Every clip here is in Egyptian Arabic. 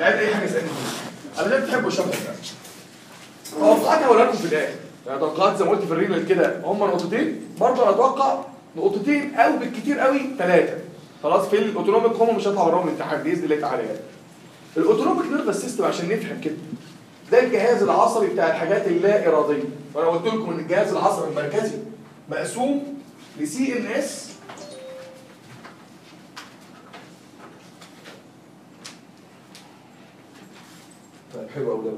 لعيب اي حاجه اسالني فيها انا ليه بتحبوا الشابتر ده توقعاتي هقولها لكم في الاخر يعني توقعات زي ما قلت في الريل كده هم نقطتين برضه انا اتوقع نقطتين او بالكتير قوي ثلاثه خلاص في الاوتونوميك هم مش هيطلع براهم الامتحان باذن الله تعالى يعني الاوتونوميك نيرفس سيستم عشان نفهم كده ده الجهاز العصبي بتاع الحاجات اللا اراديه وانا قلت لكم ان الجهاز العصبي المركزي مقسوم لسي ان اس طيب حلو قوي ده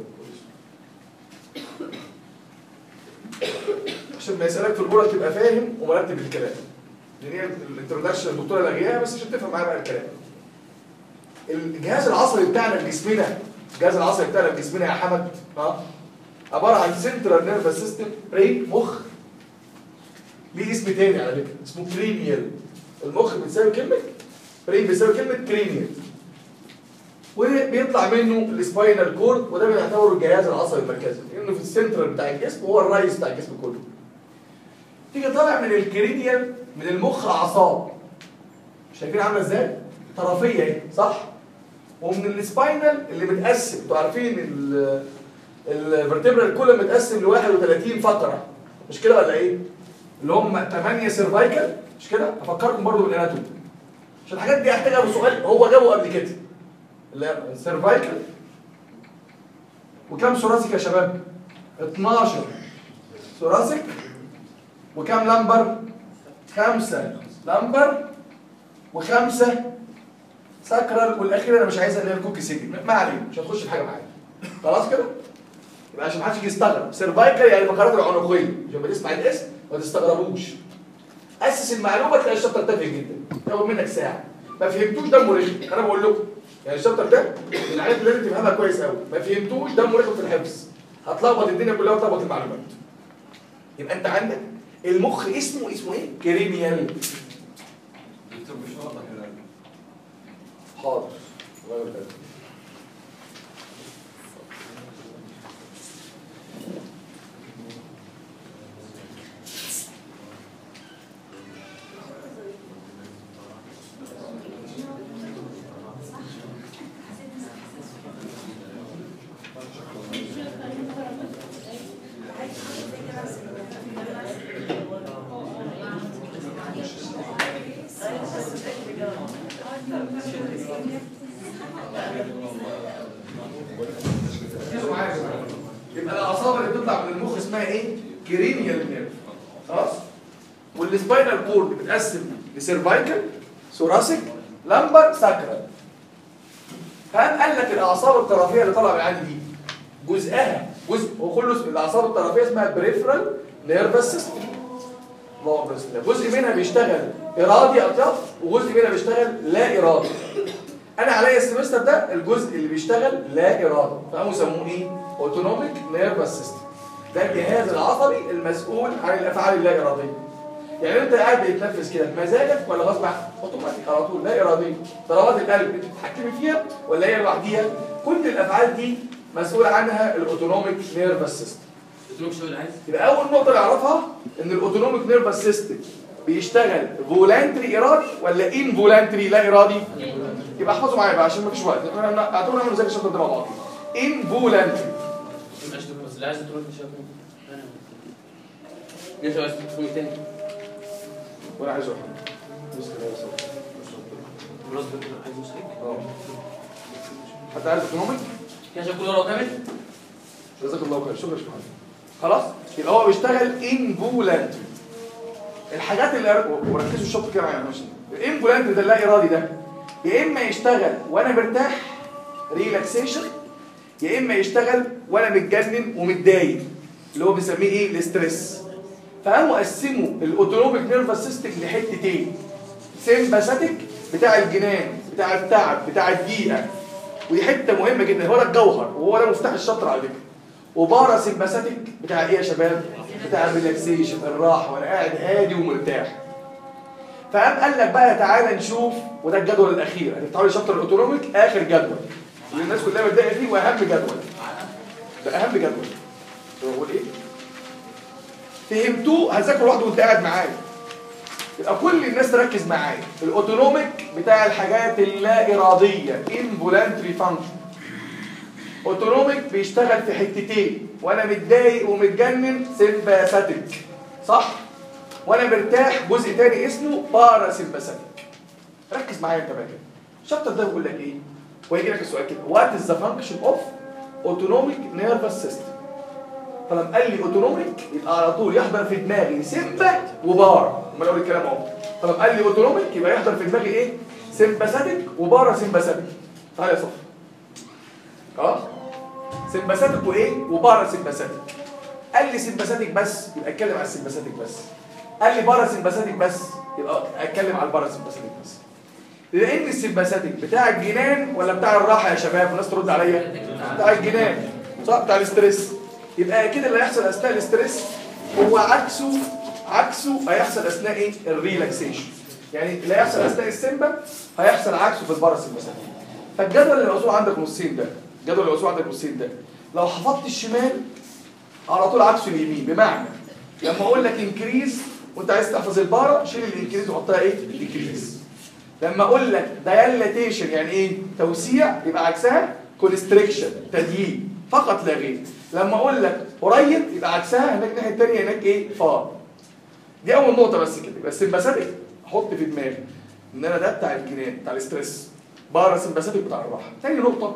عشان ما يسالك في الجوله تبقى فاهم ومرتب الكلام لان هي الانترودكشن الدكتوره لغيها بس عشان تفهم معايا بقى الكلام الجهاز العصبي بتاعنا في جسمنا الجهاز العصبي بتاعنا في جسمنا يا حمد ها عباره عن سنترال نيرفس سيستم برين مخ ليه اسم تاني على فكره اسمه كرينيال المخ بتساوي كلمه برين بيساوي كلمه كرينيال وبيطلع منه السباينال كورد وده بنعتبره الجهاز العصبي المركزي لانه في السنترال بتاع الجسم وهو الرئيس بتاع الجسم كله تيجي طالع من الكرينيال من المخ اعصاب شايفين عامله ازاي طرفيه اهي صح ومن السباينال اللي متقسم انتوا عارفين الفرتبرال كله متقسم ل 31 فقره مش كده ولا ايه اللي هم 8 سيرفايكال مش كده افكركم برضو بالاناتومي عشان الحاجات دي هحتاجها بسؤال هو جابه قبل كده اللي هي السيرفايكال وكم ثوراسيك يا شباب 12 ثوراسيك وكم لمبر خمسة لمبر وخمسة ساكرال والاخيره انا مش عايزها اللي هي الكوكي سيجن ما علينا مش هتخش في حاجه معايا خلاص كده يبقى عشان ما حدش يجي يستغرب سيرفايكال يعني الفقرات العنقيه عشان ما تسمع الاسم ما تستغربوش اسس المعلومه تلاقي الشابتر تافه جدا ياخد منك ساعه ما فهمتوش دمه رخم انا بقول لكم يعني الشابتر ده من الحاجات اللي لازم تفهمها كويس قوي ما فهمتوش دمه رخم في الحفظ هتلخبط الدنيا كلها وتلخبط المعلومات يبقى انت عندك المخ اسمه اسمه ايه كرينيال دكتور مش واضح الآن. حاضر الله يبارك ركزوا معايا يا جماعه يبقى الاعصاب اللي بتطلع من المخ اسمها ايه؟ كرينيال نيرف خلاص؟ والسباينال كورد بتتقسم لسيرفايكال ثوراسيك لامبر ساكرال فقام قال لك الاعصاب الطرفيه اللي طالعه من عندي دي جزءها جزء هو كله اسم الاعصاب الطرفيه اسمها بريفرال نيرفس سيستم الله بسم الله جزء منها بيشتغل ارادي اطراف وجزء منها بيشتغل لا ارادي انا عليا السمستر ده الجزء اللي بيشتغل لا ارادي فقاموا سموه ايه اوتونوميك نيرفس سيستم ده الجهاز العصبي المسؤول عن الافعال اللا اراديه يعني انت قاعد بتتنفس كده بمزاجك ولا غصب عنك اوتوماتيك على طول لا اراديه ضربات القلب انت بتتحكمي فيها ولا هي لوحديها كل الافعال دي مسؤول عنها الاوتونوميك نيرفس سيستم قلت لك شو اللي عايز يبقى اول نقطه نعرفها ان الاوتونوميك نيرفس سيستم بيشتغل فولانتري ارادي ولا ان فولانتري لا ارادي يبقى احفظوا معايا بقى عشان مفيش وقت احنا اعتبرنا نعمل زي الشابتر ده مع بعض ان فولانتري ماشي بس اللي عايز تقول مش هتقول انا ليش عايز تقول تاني وانا عايز اروح بسم الله والصلاة خلاص عايز مسك والسلام. اه حد عايز اوتونوميك كده شكله ورا كامل جزاك الله خير شكرا شكرا خلاص يبقى هو بيشتغل ان فولانتري الحاجات اللي وركزوا الشوط كده معايا ماشي الان فولانتري ده اللا ارادي ده يا اما يشتغل وانا مرتاح ريلاكسيشن يا اما يشتغل وانا متجنن ومتضايق اللي هو بنسميه ايه الاستريس فقاموا قسموا الاوتونوميك نيرفس سيستم لحتتين سيمباثيك بتاع الجنان بتاع التعب بتاع الضيقه ودي حته مهمه جدا هو ده الجوهر وهو ده مفتاح الشطر على فكره وبارا سيمباثيك بتاع ايه يا شباب بتاع الريلاكسيشن الراحه وانا قاعد هادي ومرتاح فقام قال لك بقى تعالى نشوف وده الجدول الاخير هتفتحوا لي شابتر الاوتونوميك اخر جدول اللي الناس كلها متضايقه فيه واهم جدول ده اهم جدول هو بقول ايه فهمتوه هذاكر لوحده وانت قاعد معايا يبقى كل الناس تركز معايا الاوتونوميك بتاع الحاجات اللا اراديه involuntary function اوتونوميك بيشتغل في حتتين وانا متضايق ومتجنن سمباثيك صح وانا مرتاح جزء تاني اسمه باراسمباثيك ركز معايا انت بقى كده الشابتر ده بيقول لك ايه ويجي لك السؤال كده وات از ذا فانكشن اوف اوتونوميك نيرفس سيستم فلما قال لي اوتونوميك يبقى على طول يحضر في دماغي سيمبا وبارا امال اقول الكلام اهو فلما قال لي اوتونوميك يبقى يحضر في دماغي ايه سمباثيك وبارا سمباثيك تعالى يا صفر خلاص سمباثيك وايه وبارا سمباثيك قال لي سمباثيك بس يبقى اتكلم على السمباثيك بس قال لي بارا سمباثيك بس يبقى اتكلم على البارا سمباثيك بس لان السمباثيك بتاع الجنان ولا بتاع الراحه يا شباب الناس ترد عليا بتاع الجنان صح بتاع الاستريس يبقى كده اللي هيحصل اثناء الاستريس هو عكسه عكسه هيحصل اثناء ايه الريلاكسيشن يعني اللي هيحصل اثناء السمبا هيحصل عكسه في الباراسمباثيك فالجدول اللي موضوع عندك نصين ده الجدول اللي موضوع عندك نصين ده لو حفظت الشمال على طول عكسه اليمين بمعنى لما اقول لك انكريز وانت عايز تحفظ البارا شيل الانكريز وحطها ايه ديكريز لما اقول لك دايلاتيشن يعني ايه توسيع يبقى عكسها كونستريكشن تضييق فقط لا غير لما اقول لك قريب يبقى عكسها هناك الناحيه الثانيه هناك ايه فار دي اول نقطه بس كده بس السمباثيك احط في دماغي ان انا ده بتاع الجنان بتاع الاستريس بارا سمباثيك بتاع الراحه تاني نقطه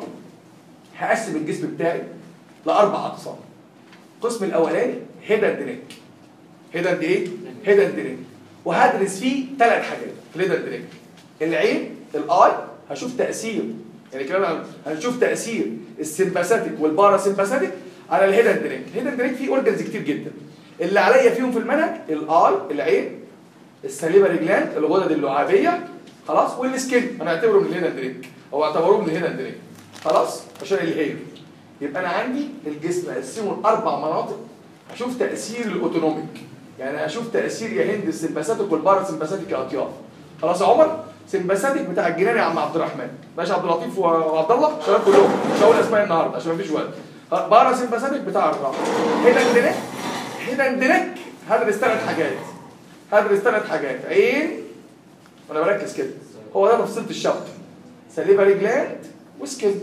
هقسم الجسم بتاعي لاربع اقسام القسم الاولاني هيد اند نيك هيد اند ايه هيد اند نيك وهدرس فيه ثلاث حاجات في الهيد اند نيك العين الاي هشوف تاثير يعني كلام هنشوف تاثير السمباثيك والباراسمباثيك على الهيد اند نيك الهيد اند نيك فيه اورجنز كتير جدا اللي عليا فيهم في المنهج الاي العين السليبري جلاند الغدد اللعابيه خلاص والسكين انا اعتبره من الهيد اند نيك او اعتبروه من الهيد اند نيك خلاص عشان الهير يبقى انا عندي الجسم اقسمه لاربع مناطق اشوف تاثير الاوتونوميك يعني اشوف تاثير يا هند السمباثيك والباراسمباثيك يا اطياف خلاص يا عمر سمباثيك بتاع الجنان يا عم عبد الرحمن باشا عبد اللطيف وعبد الله شباب كلهم مش هقول اسماء النهارده عشان مفيش وقت باراسمباثيك بتاع الراحه هنا اندنك هنا اندنك هدرس ثلاث حاجات هدرس ثلاث حاجات عين وانا بركز كده هو ده تفصيله الشابتر سليفري جلاند وسكين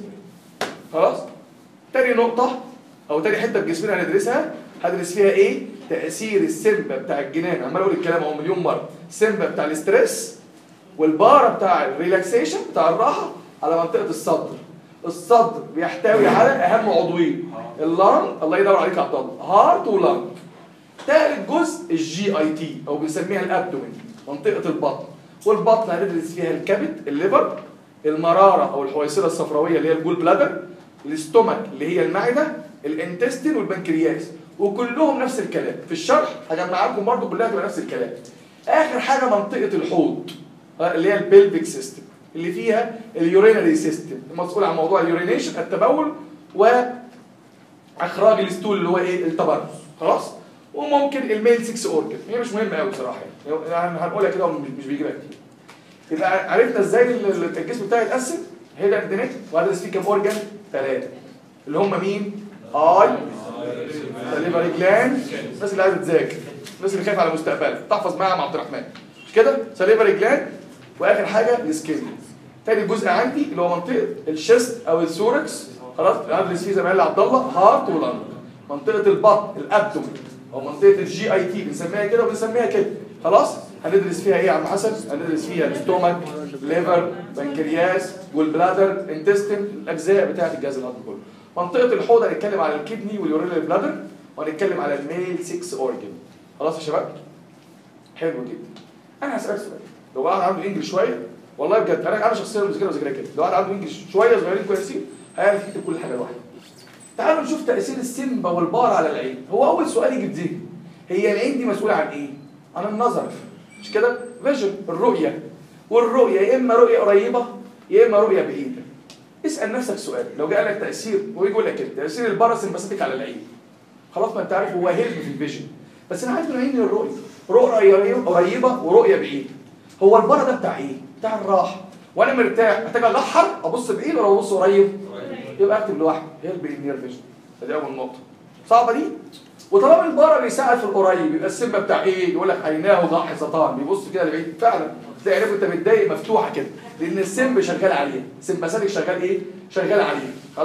خلاص تاني نقطة أو تاني حتة في جسمنا هندرسها هدرس فيها إيه؟ تأثير السمبا بتاع الجنان عمال أقول الكلام أهو مليون مرة السمبا بتاع الاسترس والبارا بتاع الريلاكسيشن بتاع الراحة على منطقة الصدر الصدر بيحتوي على أهم عضوين اللانج الله يدور عليك يا عبد الله هارت ولانج ثالث جزء الجي اي تي او بنسميها الابدومين منطقه البطن والبطن هندرس فيها الكبد الليفر المراره او الحويصله الصفراويه اللي هي الجول بلادر الاستومك اللي هي المعده الانتستين والبنكرياس وكلهم نفس الكلام في الشرح هجمع لكم برضه كلها تبقى نفس الكلام اخر حاجه منطقه الحوض اللي هي البلفيك سيستم اللي فيها اليورينري سيستم المسؤول عن موضوع اليورينيشن التبول واخراج الستول اللي هو ايه التبرز خلاص وممكن الميل 6 اورجن هي مش مهمه قوي بصراحه يعني هنقولها كده مش بيجيبها كتير يبقى عرفنا ازاي الجسم بتاعي يتقسم هيدا اندنت وهدرس فيه كام اورجن ثلاثه اللي هم مين اي سليفري جلاند الناس اللي عايزه تذاكر الناس اللي خايفه على مستقبلها تحفظ معايا مع عبد الرحمن مش كده سليفري جلاند واخر حاجه السكين تاني جزء عندي اللي هو منطقه الشيست او السوركس خلاص هدرس فيه زي عبد الله هارت ولانج منطقه البطن الابدومين او منطقه الجي اي تي بنسميها كده وبنسميها كده خلاص هندرس فيها ايه يا عم حسن هندرس فيها الاستومك ليفر بنكرياس والبلادر انتستين الاجزاء بتاعه الجهاز الهضمي كله منطقه الحوض هنتكلم على الكدني واليورينال بلادر وهنتكلم على الميل 6 اورجن خلاص يا شباب حلو جدا انا هسالك سؤال لو واحد عنده انجلش شويه والله بجد انا انا شخصيا مذاكره وذاكرها كده لو واحد عنده انجلش شويه صغيرين كويسين هيعرف يكتب كل حاجه لوحده تعالوا نشوف تاثير السمبا والبار على العين هو اول سؤال يجي في ذهني هي العين دي مسؤوله عن ايه عن النظر مش كده فيجن الرؤيه والرؤيه يا اما رؤيه قريبه يا اما رؤيه بعيده اسال نفسك سؤال لو جاء لك تاثير هو يقول لك كده تاثير الباراسمباثيك على العين خلاص ما انت عارف هو هيلب في الفيجن بس انا عايز من عيني الرؤيه رؤيه قريبه ورؤيه بعيده هو البارا ده بتاع ايه بتاع الراحه وانا مرتاح محتاج اجحر ابص بعيد ولا ابص قريب يبقى اكتب لوحده هيلب النير فيجن دي اول نقطه صعبه دي وطالما البارا بيساعد في القريب يبقى السمه بتاع ايه يقول لك عيناه ضاحظتان بيبص كده لبعيد فعلا تلاقي عينيه انت متضايق مفتوحه كده لان السم شغال عليها سمباثيك شغال ايه شغال عليها خلاص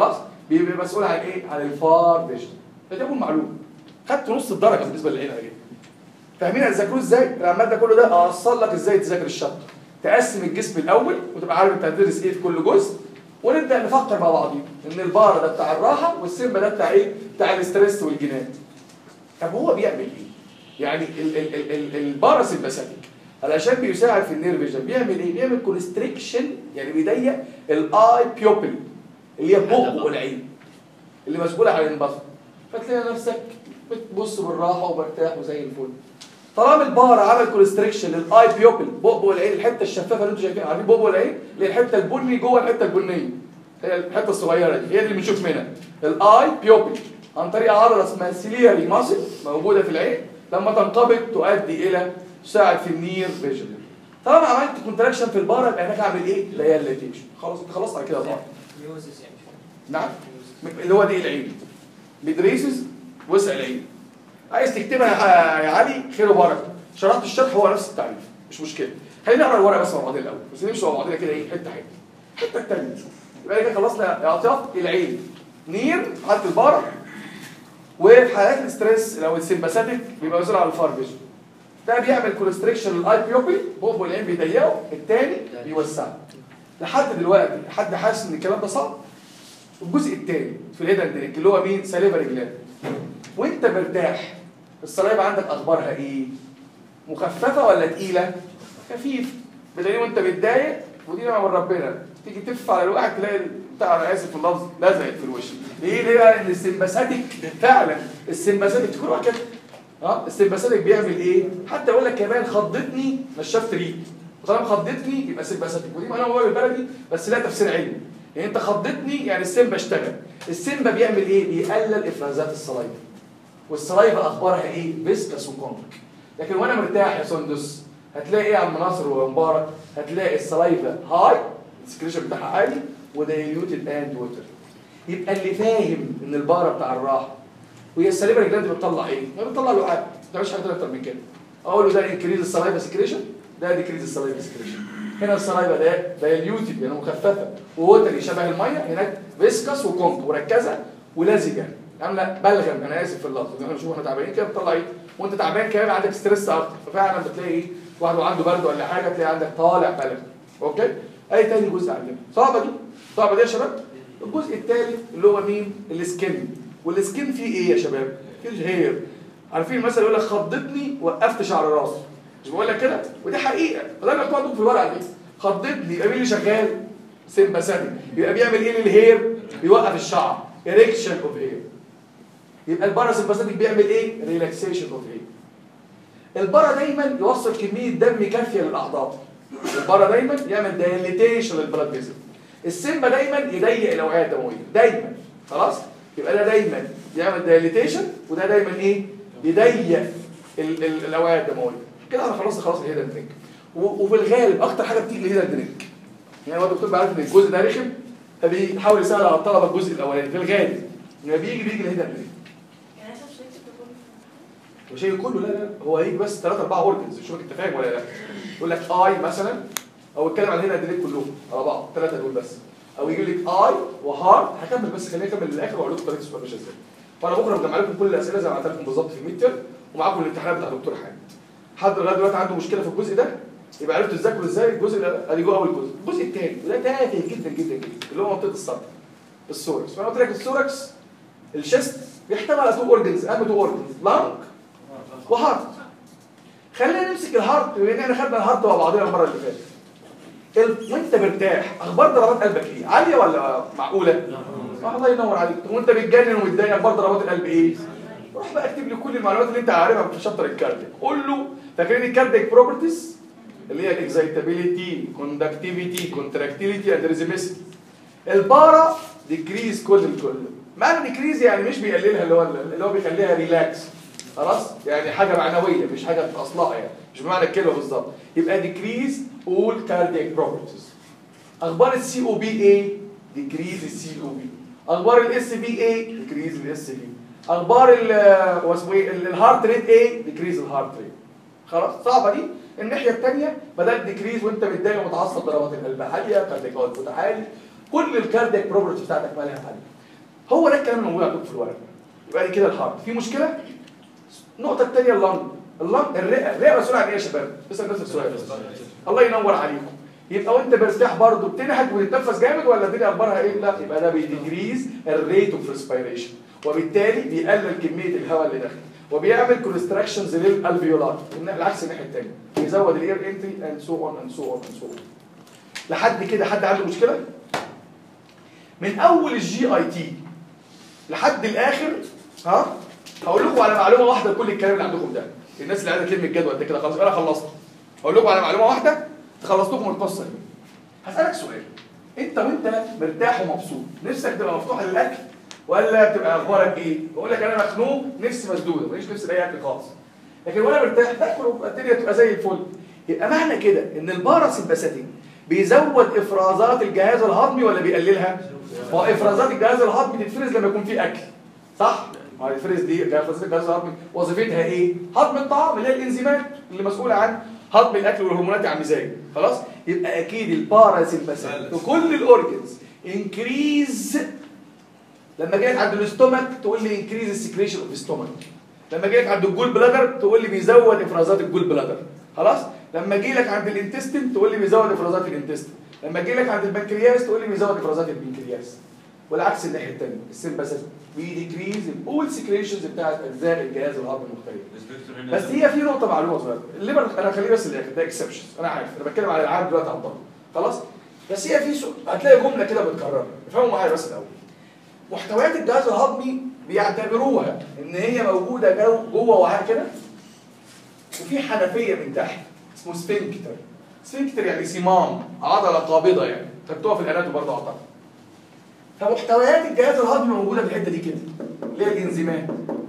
بيبقى مسؤول عن ايه عن الفار فيجن ده يكون معلوم خدت نص الدرجه بالنسبه للعين اهي فاهمين هتذاكروه ازاي العمال ده كله ده اوصل لك ازاي تذاكر الشابتر تقسم الجسم الاول وتبقى عارف انت هتدرس ايه في كل جزء ونبدا نفكر مع بعضين ان البار ده بتاع الراحه والسيمبا ده بتاع ايه بتاع الاستريس والجنان طب هو بيعمل ايه يعني ال- ال- ال- ال- الباراسمباثيك علشان بيساعد في النير فيجن بيعمل ايه بيعمل كونستريكشن يعني بيضيق الاي بيوبل اللي هي بقبق العين اللي مسؤوله عن البصر فتلاقي نفسك بتبص بالراحه ومرتاح وزي الفل طالما البار عمل كونستريكشن للاي بيوبل بقبق العين الحته الشفافه اللي انتوا شايفينها عارفين بقبق العين اللي هي الحته البني جوه الحته البنيه هي الحته الصغيره دي هي دي اللي بنشوف منها الاي بيوبل عن طريق عضله اسمها سيلياري ماسل موجوده في العين لما تنقبض تؤدي الى تساعد في النير فيجن طالما عملت كونتراكشن في البار يبقى هناك اعمل ايه؟ دايليتيشن خلاص انت خلصت على كده طبعا ميوزس يعني نعم اللي هو دي العين مدريسز وسع العين عايز تكتبها يا يا علي خير وبركه شرحت الشرح هو نفس التعريف مش مشكله خلينا نقرا الورقه بس مع بعضنا الاول بس نمشي مع بعضنا كده ايه حته حته الحته الثانيه يبقى كده خلصنا يا عطيات العين نير حاله البار وفي حالات الاستريس لو السمباثيك بيبقى مسؤول على الفار فيجن ده بيعمل كونستريكشن للاي بيوبي بوبو العين بيضيقه الثاني بيوسعه لحد دلوقتي حد حاسس ان الكلام ده صعب الجزء الثاني في الهيدن دريك اللي هو مين ساليفري جلاند وانت مرتاح الصلايب عندك اخبارها ايه مخففه ولا تقيله خفيف بدليل وانت متضايق ودي نعمه من ربنا تيجي تف على الواحد تلاقي بتاع انا اسف في اللفظ لزقت في الوش ليه ليه بقى ان السمباثيك فعلا السمباثيك تكون واحد كده اه السمباثيك بيعمل ايه حتى يقول لك كمان خضتني نشفت ريق وطالما خضتني يبقى سمباثيك ودي معناها هو بالبلدي بس لها تفسير علمي يعني انت خضتني يعني السمبا اشتغل السمبا بيعمل ايه بيقلل افرازات الصلايب والصلايب اخبارها ايه فيسكس وكونك لكن وانا مرتاح يا سندس هتلاقي ايه يا عم ناصر ومبارك هتلاقي الصلايبه هاي السكريشن بتاعها عالي ودايليوتد اند ووتر يبقى اللي فاهم ان البقره بتاع الراحه وهي السليبه الجلاند بتطلع ايه؟ ما بتطلع لعاب ما بتعملش حاجه اكتر من كده اقول له ده انكريز الصلايبه سكريشن ده ديكريز الصلايبه سكريشن هنا الصلايبه ده دايليوتد يعني مخففه ووتري شبه الميه هناك فيسكس وكونك مركزه ولزجه عامله بلغم انا اسف في اللفظ احنا نشوف احنا تعبانين كده بتطلع ايه وانت تعبان كمان عندك ستريس اكتر ففعلا بتلاقي ايه واحد عنده برد ولا حاجه تلاقي عندك طالع بلغم اوكي اي تاني جزء عندنا صعبه دي صعبه دي يا شباب الجزء الثالث اللي هو مين السكن والسكن فيه ايه يا شباب فيه الهير عارفين المثل يقول لك خضتني وقفت شعر راسي مش بقول لك كده ودي حقيقه وده اللي مكتوب عندكم في الورقه دي خضتني يبقى مين اللي شغال سمباثيك يبقى بيعمل ايه للهير بيوقف الشعر اريكشن اوف هير يبقى الباراسمباثيك بيعمل ايه ريلاكسيشن اوف هير البارا دايما يوصل كميه دم كافيه للاعضاء البارا دايما يعمل دايليتيشن للبلاد فيزل السمبا دايما يضيق الاوعيه الدمويه دايما خلاص يبقى ده دايما يعمل دايليتيشن وده دايما ايه يضيق ال- ال- الاوعيه الدمويه كده انا خلاص خلاص الهيدن درينك و- وفي الغالب اكتر حاجه بتيجي الهيدن درينك يعني هو الدكتور بيعرف ان الجزء ده رخم فبيحاول يسهل على الطلبه الجزء الاولاني في الغالب لما بيجي بيجي الهيدن درينك يعني عشان شركة تكون مش هيجي كله لا لا هو هيجي بس 3 4 اورجنز شوف انت فاهم ولا لا يقول لك اي مثلا او اتكلم عن هنا ادريك كلهم على بعض الثلاثه دول بس او يجي لك اي وهارت هكمل بس خليني اكمل للاخر واقول لكم طريقه السؤال ماشيه ازاي فانا بكره مجمع لكم كل الاسئله زي ما عملت لكم بالظبط في الميد تيرم ومعاكم الامتحانات بتاع الدكتور حامد حد لغايه دلوقتي عنده مشكله في الجزء ده يبقى عرفتوا تذاكروا ازاي الجزء ده ادي جوه اول جزء الجزء الثاني وده تافه جدا جدا جدا اللي هو منطقه الصدر السوركس فانا قلت لك السوركس الشيست بيحتوي على تو اورجنز اهم تو اورجنز لانج وهارت خلينا نمسك الهارت بما ان احنا خدنا الهارت مع بعضنا المره اللي فاتت ال- وانت مرتاح اخبار ضربات قلبك ايه عاليه ولا معقوله آه الله ينور عليك وانت بتجنن ومتضايق اخبار ضربات القلب ايه روح بقى اكتب لي كل المعلومات اللي انت عارفها في شابتر الكاردياك قول له فاكرين الكاردياك بروبرتيز اللي هي الاكزايتابيليتي كوندكتيفيتي كونتراكتيليتي اند ريزيميسيتي البارا ديكريز كل الكل معنى ديكريز يعني مش بيقللها اللي هو اللي هو بيخليها ريلاكس خلاص يعني حاجه معنويه مش حاجه في اصلها يعني مش بمعنى الكلمه بالظبط يبقى ديكريز اول كاردياك بروبرتيز اخبار السي او بي ايه ديكريز السي او بي اخبار الاس بي ايه ديكريز الاس بي اخبار ال هو اسمه ايه ال- الهارت ريت ايه ديكريز الهارت ريت خلاص صعبه دي الناحيه الثانيه بدات ديكريز وانت متضايق ومتعصب ضربات القلب عاليه كاردياك اوتبوت عالي كل الكاردياك بروبرتيز بتاعتك مالها عاليه هو ده الكلام اللي موجود عندكم في الورق يبقى دي كده الهارت في مشكله النقطه الثانيه اللنج اللنج الرئه الرئه مسؤوله عن ايه يا شباب بس نفس السؤال الله ينور عليكم يبقى وانت مرتاح برضه بتنهج وتتنفس جامد ولا الدنيا اخبارها ايه؟ لا يبقى ده بيديكريز الريت اوف ريسبيريشن وبالتالي بيقلل كميه الهواء اللي داخل وبيعمل كونستراكشنز للالفيولار العكس الناحيه الثانيه بيزود الاير انتري اند سو اون اند سو اون اند سو اون لحد كده حد عنده مشكله؟ من اول الجي اي تي لحد الاخر ها هقول لكم على معلومه واحده لكل الكلام اللي عندكم ده الناس اللي عايزه تلم الجدول ده كده خلاص انا خلصت هقول لكم على معلومه واحده خلصت لكم القصه دي هسالك سؤال انت وانت مرتاح ومبسوط نفسك تبقى مفتوحه للاكل ولا تبقى اخبارك ايه بقول لك انا مخنوق نفسي مسدوده ماليش نفسي لاي اكل خالص لكن وانا مرتاح تاكل وتبقى الدنيا تبقى زي الفل يبقى معنى كده ان الباراسمباثيك بيزود افرازات الجهاز الهضمي ولا بيقللها ما هو افرازات الجهاز الهضمي تتفرز لما يكون في اكل صح ما هو الفرز دي افرازات الجهاز الهضمي وظيفتها ايه هضم الطعام اللي هي الانزيمات اللي مسؤوله عن هضم الاكل والهرمونات على المزاج خلاص يبقى اكيد الباراسمباثيك في كل الاورجنز انكريز لما جيت عند الاستومك تقول لي انكريز السكريشن اوف ستومك لما جيت عند الجول بلادر تقول لي بيزود افرازات الجول بلادر خلاص لما اجي لك عند الانتستين تقول لي بيزود افرازات الانتستين لما اجي لك عند البنكرياس تقول لي بيزود افرازات البنكرياس والعكس الناحيه الثانيه السمباثيك بيديكريز الاول سكريشنز بتاعت اجزاء الجهاز الهضمي المختلفه بس هي في نقطه معلومه صغيره الليبر انا خليه بس الاخر ده اكسبشنز انا عارف انا بتكلم على العام دلوقتي على الضغط خلاص بس هي في سؤال هتلاقي جمله كده متكرره افهموا معايا بس الاول محتويات الجهاز الهضمي بيعتبروها ان هي موجوده جو جوه وعاء كده وفي حنفيه من تحت اسمه سفنكتر سفنكتر يعني صمام عضله قابضه يعني خدتوها في الاناتومي برضه اعتقد فمحتويات الجهاز الهضمي موجوده في الحته دي كده اللي هي الانزيمات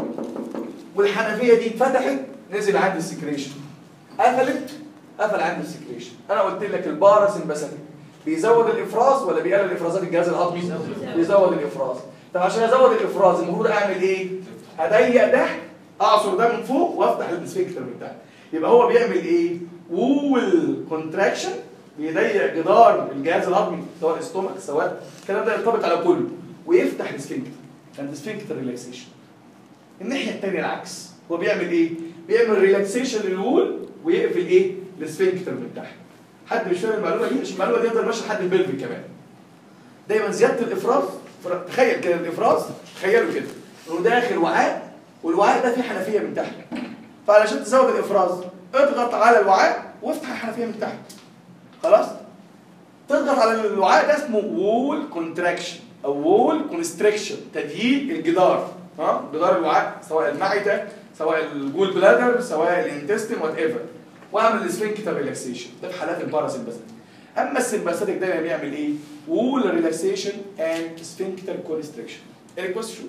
والحنفيه دي اتفتحت نزل عندي السكريشن قفلت قفل عندي السكريشن انا قلت لك الباراسمباثيك بيزود الافراز ولا بيقلل افرازات الجهاز الهضمي بيزود الافراز طب عشان ازود الافراز المفروض اعمل ايه اضيق ده اعصر ده من فوق وافتح السفنكتر من تحت يبقى هو بيعمل ايه وول كونتراكشن بيضيق جدار الجهاز الهضمي سواء الاستومك سواء الكلام ده يرتبط على كله ويفتح السفنكتر عند السفنكتر ريلاكسيشن الناحيه الثانيه العكس هو بيعمل ايه بيعمل ريلاكسيشن للوول ويقفل ايه السفنكتر من تحت حد مش فاهم المعلومه دي عشان المعلومه دي يفضل ماشيه لحد البلفي كمان دايما زياده الافراز فر- تخيل كده الافراز تخيلوا كده انه داخل وعاء والوعاء ده فيه حنفيه من تحت فعلشان تزود الافراز اضغط على الوعاء وافتح الحنفيه من تحت خلاص تضغط على الوعاء ده اسمه وول كونتراكشن او وول كونستريكشن تضييق الجدار ها جدار الوعاء سواء المعده سواء الجول بلادر سواء الانتستين وات ايفر واعمل السفنكتر ريلاكسيشن ده في حالات الباراسمباثيك اما السمباثيك دايما بيعمل ايه وول ريلاكسيشن اند سفنكتر كونستريكشن ايه كويستشن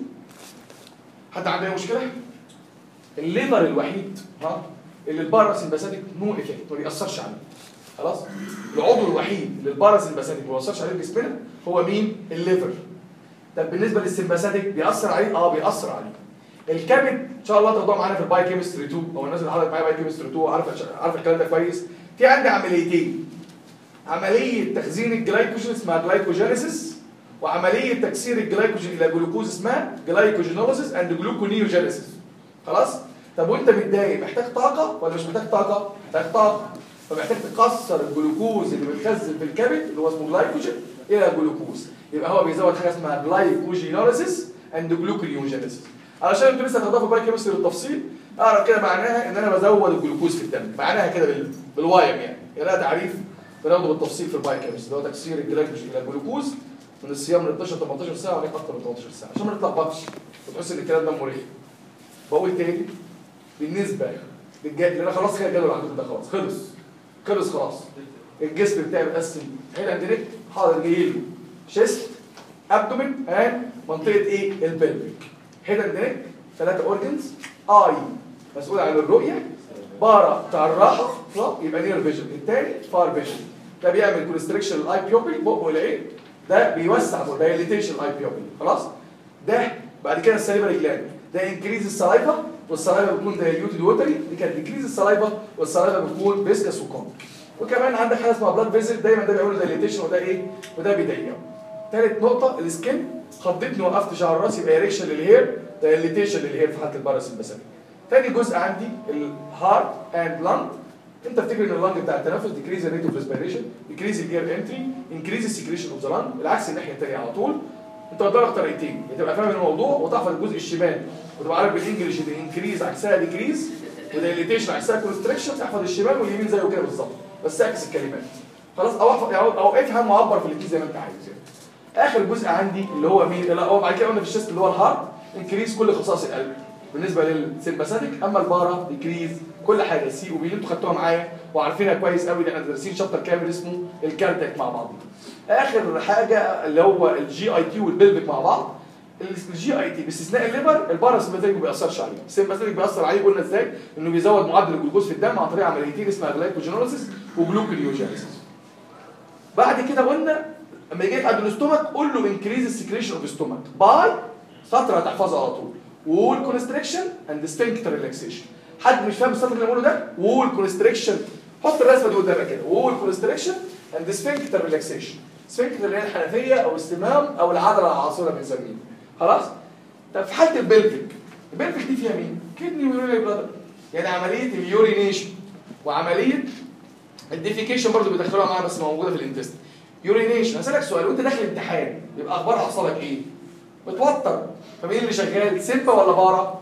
حد عنده اي مشكله الليفر الوحيد ها اللي الباراسمباثيك نو افكت ما بيأثرش عليه خلاص العضو الوحيد اللي الباراسمباثيك ما بيأثرش عليه في جسمنا هو مين الليفر طب بالنسبه للسمباثيك بيأثر عليه اه بيأثر عليه الكبد ان شاء الله تاخدوها معانا في الباي كيمستري 2 او الناس اللي حضرت معايا باي كيمستري 2 عارفه عارفه الكلام ده كويس في عندي عمليتين عمليه تخزين الجلايكوجين اسمها جلايكوجينيسيس وعمليه تكسير الجلايكوجين الى جلوكوز اسمها جلايكوجينوزيس اند جلوكونيوجينيسيس خلاص طب وانت متضايق محتاج طاقه ولا مش محتاج طاقه محتاج طاقه فمحتاج تكسر الجلوكوز اللي متخزن في الكبد اللي هو اسمه جلايكوجين الى جلوكوز يبقى هو بيزود حاجه اسمها جلايكوجينوزيس اند جلوكونيوجينيسيس علشان انتوا لسه هتضافوا باي كيمستري بالتفصيل اعرف كده معناها ان انا بزود الجلوكوز في الدم معناها كده بال... بالوايم يعني يبقى تعريف بناخده بالتفصيل في الباي كيمستري اللي هو تكسير الجلايكوجين الى جلوكوز من الصيام من 12 ل 18 ساعه وليك اكتر من 18 ساعه عشان ما نتلخبطش وتحس ان الكلام ده مريح بقول تاني بالنسبه للجدول اللي انا خلاص كده الجدول عندكم ده خلاص خلص خلص خلاص الجسم بتاعي متقسم هنا عند نيك حاضر جاي له شيست ابدومين اند منطقه ايه البلفيك هنا عند نيك ثلاثه اورجنز اي مسؤول عن الرؤيه بارا بتاع الراحه لا يبقى نير فيجن الثاني فار فيجن ده بيعمل كونستريكشن الاي بيوبل بق والعين ده بيوسع دايليتيشن الاي بيوبل خلاص ده بعد كده السليفري جلاند ده انكريز السلايفا والسلايفا بتكون دايليوتد ووتري دي كانت ديكريز السلايفا والسلايفا بتكون فيسكس وكونك وكمان عندك حاجه اسمها بلاد فيزل دايما ده بيعمل دايليتيشن وده ايه وده بيضيقه ثالث نقطه السكين خضتني وقفت شعر راسي يبقى اريكشن للهير دايليتيشن للهير في حاله الباراسمباثيك تاني جزء عندي الهارت اند لانج انت افتكر ان اللنج بتاع التنفس ديكريز الريت اوف ريسبيريشن ديكريز الاير انتري انكريز السكريشن اوف ذا لانج العكس الناحيه الثانيه على طول انت قدامك طريقتين يا تبقى فاهم الموضوع وتحفظ الجزء الشمال وتبقى عارف بالانجلش ان انكريز عكسها ديكريز ودايليتيشن عكسها كونستريكشن تحفظ الشمال واليمين زيه كده بالظبط بس اعكس الكلمات خلاص او احفظ او, أو افهم وعبر في الاثنين زي ما انت عايز يعني. اخر جزء عندي اللي هو مين لا هو بعد كده قلنا في الشيست اللي هو الهارت انكريز كل خصائص القلب بالنسبه للسيمباثيك اما البارا ديكريز كل حاجه السي او بي اللي انتوا خدتوها معايا وعارفينها كويس قوي لان احنا دارسين شابتر كامل اسمه الكاردياك مع بعض اخر حاجه اللي هو الجي اي تي والبلفيك مع بعض الجي اي تي باستثناء الليفر الباراسمباثيك ما بيأثرش عليه السيمباثيك بيأثر عليه قلنا ازاي انه بيزود معدل الجلوكوز في الدم عن طريق عمليتين اسمها جلايكوجينوليسيس وجلوكونيوجينيسيس بعد كده قلنا لما يجي عند الاستومك قول له انكريز السكريشن اوف الاستومك باي سطر هتحفظها على طول وول كونستريكشن اند سفنكتر ريلاكسيشن حد مش فاهم السطر اللي بقوله ده وول كونستريكشن حط الرسمه دي قدامك كده وول كونستريكشن اند سفنكتر ريلاكسيشن سفنكتر اللي هي الحنفيه او السمام او العضله العاصره بنسميها خلاص طب في حاله البلفيك البلفيك دي فيها مين كدني ويوري بلادر يعني عمليه اليورينيشن وعمليه الديفيكيشن برضو بيدخلوها معانا بس موجوده في الانتست يورينيشن هسألك سؤال وانت داخل امتحان يبقى اخبار اعصابك ايه متوتر فمين اللي شغال سيمبا ولا بارا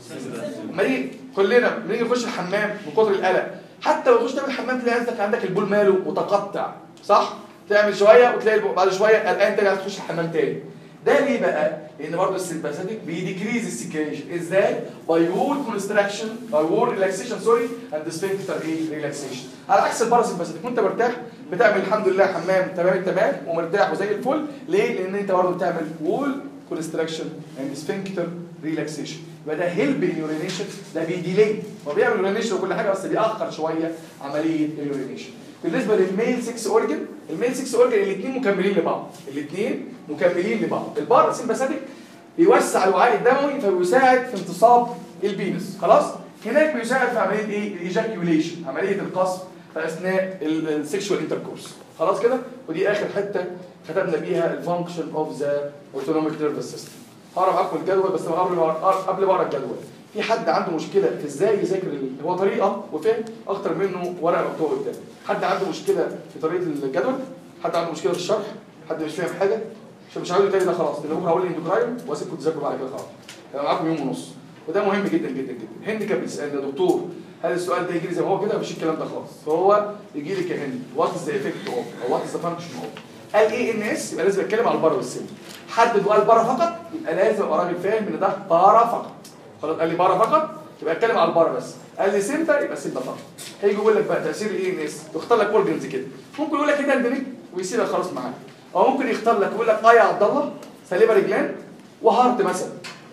اما ايه كلنا بنيجي نخش الحمام من كتر القلق حتى لو تخش تعمل حمام تلاقي عندك عندك البول ماله متقطع صح تعمل شويه وتلاقي البول- بعد شويه قلقان تاني عايز تخش الحمام تاني ده ليه بقى؟ لان برضه السيمباثيك بيديكريز السكريشن ازاي؟ باي وول كونستراكشن باي وول ريلاكسيشن سوري اند سفنكتر ايه؟ ريلاكسيشن على عكس الباراسيمباثيك وانت مرتاح بتعمل الحمد لله حمام تمام التمام ومرتاح وزي الفل ليه؟ لان انت برضه بتعمل وول كونستراكشن اند سفنكتر ريلاكسيشن يبقى ده هيلب اليورينيشن ده بيديلي هو بيعمل يورينيشن وكل حاجه بس بيأخر شويه عمليه اليورينيشن بالنسبه للميل 6 اورجن الميل 6 اورجن الاثنين مكملين لبعض الاثنين مكملين لبعض الباراسمباثيك بيوسع الوعاء الدموي فبيساعد في انتصاب البينس خلاص هناك بيساعد في عمليه ايه الايجاكيوليشن عمليه القصف في اثناء السكشوال انتركورس خلاص كده ودي اخر حته ختمنا بيها الفانكشن اوف ذا اوتونوميك نيرفس سيستم هقرا معاكم الجدول بس قبل ما أقرأ- قبل ما اقرا الجدول في حد عنده مشكله في ازاي يذاكر ال- هو طريقه وفهم اكتر منه ورقه مكتوبه قدامه حد عنده مشكله في طريقه الجدول حد عنده مشكله في الشرح حد مش فاهم حاجه عشان مش عاوز تاني ده خلاص لان بكره هقول لي اندوكراين واسيبكم تذاكروا بعد كده خلاص هيبقى معاكم يوم ونص وده مهم جدا جدا جدا هند كانت بتسالني يا دكتور هل السؤال ده يجي لي زي ما هو كده مفيش الكلام ده خالص فهو يجي لي كهند وات از ذا افكت اوف او وات از ذا فانكشن اوف قال ايه ان اس يبقى لازم اتكلم على البره والسن حدد وقال بره فقط يبقى لازم ابقى راجل فاهم ان ده بره فقط خلاص قال لي بره فقط يبقى اتكلم على البره بس قال لي سنتر يبقى سنتر فقط هيجي يقول لك بقى تاثير ايه ان اس يختار لك اورجنز كده ممكن يقول لك كده اندنيك ويسيبك خلاص معاك او ممكن يختار لك يقول لك اه يا عبد الله سليبري جلاند وهارت مثلا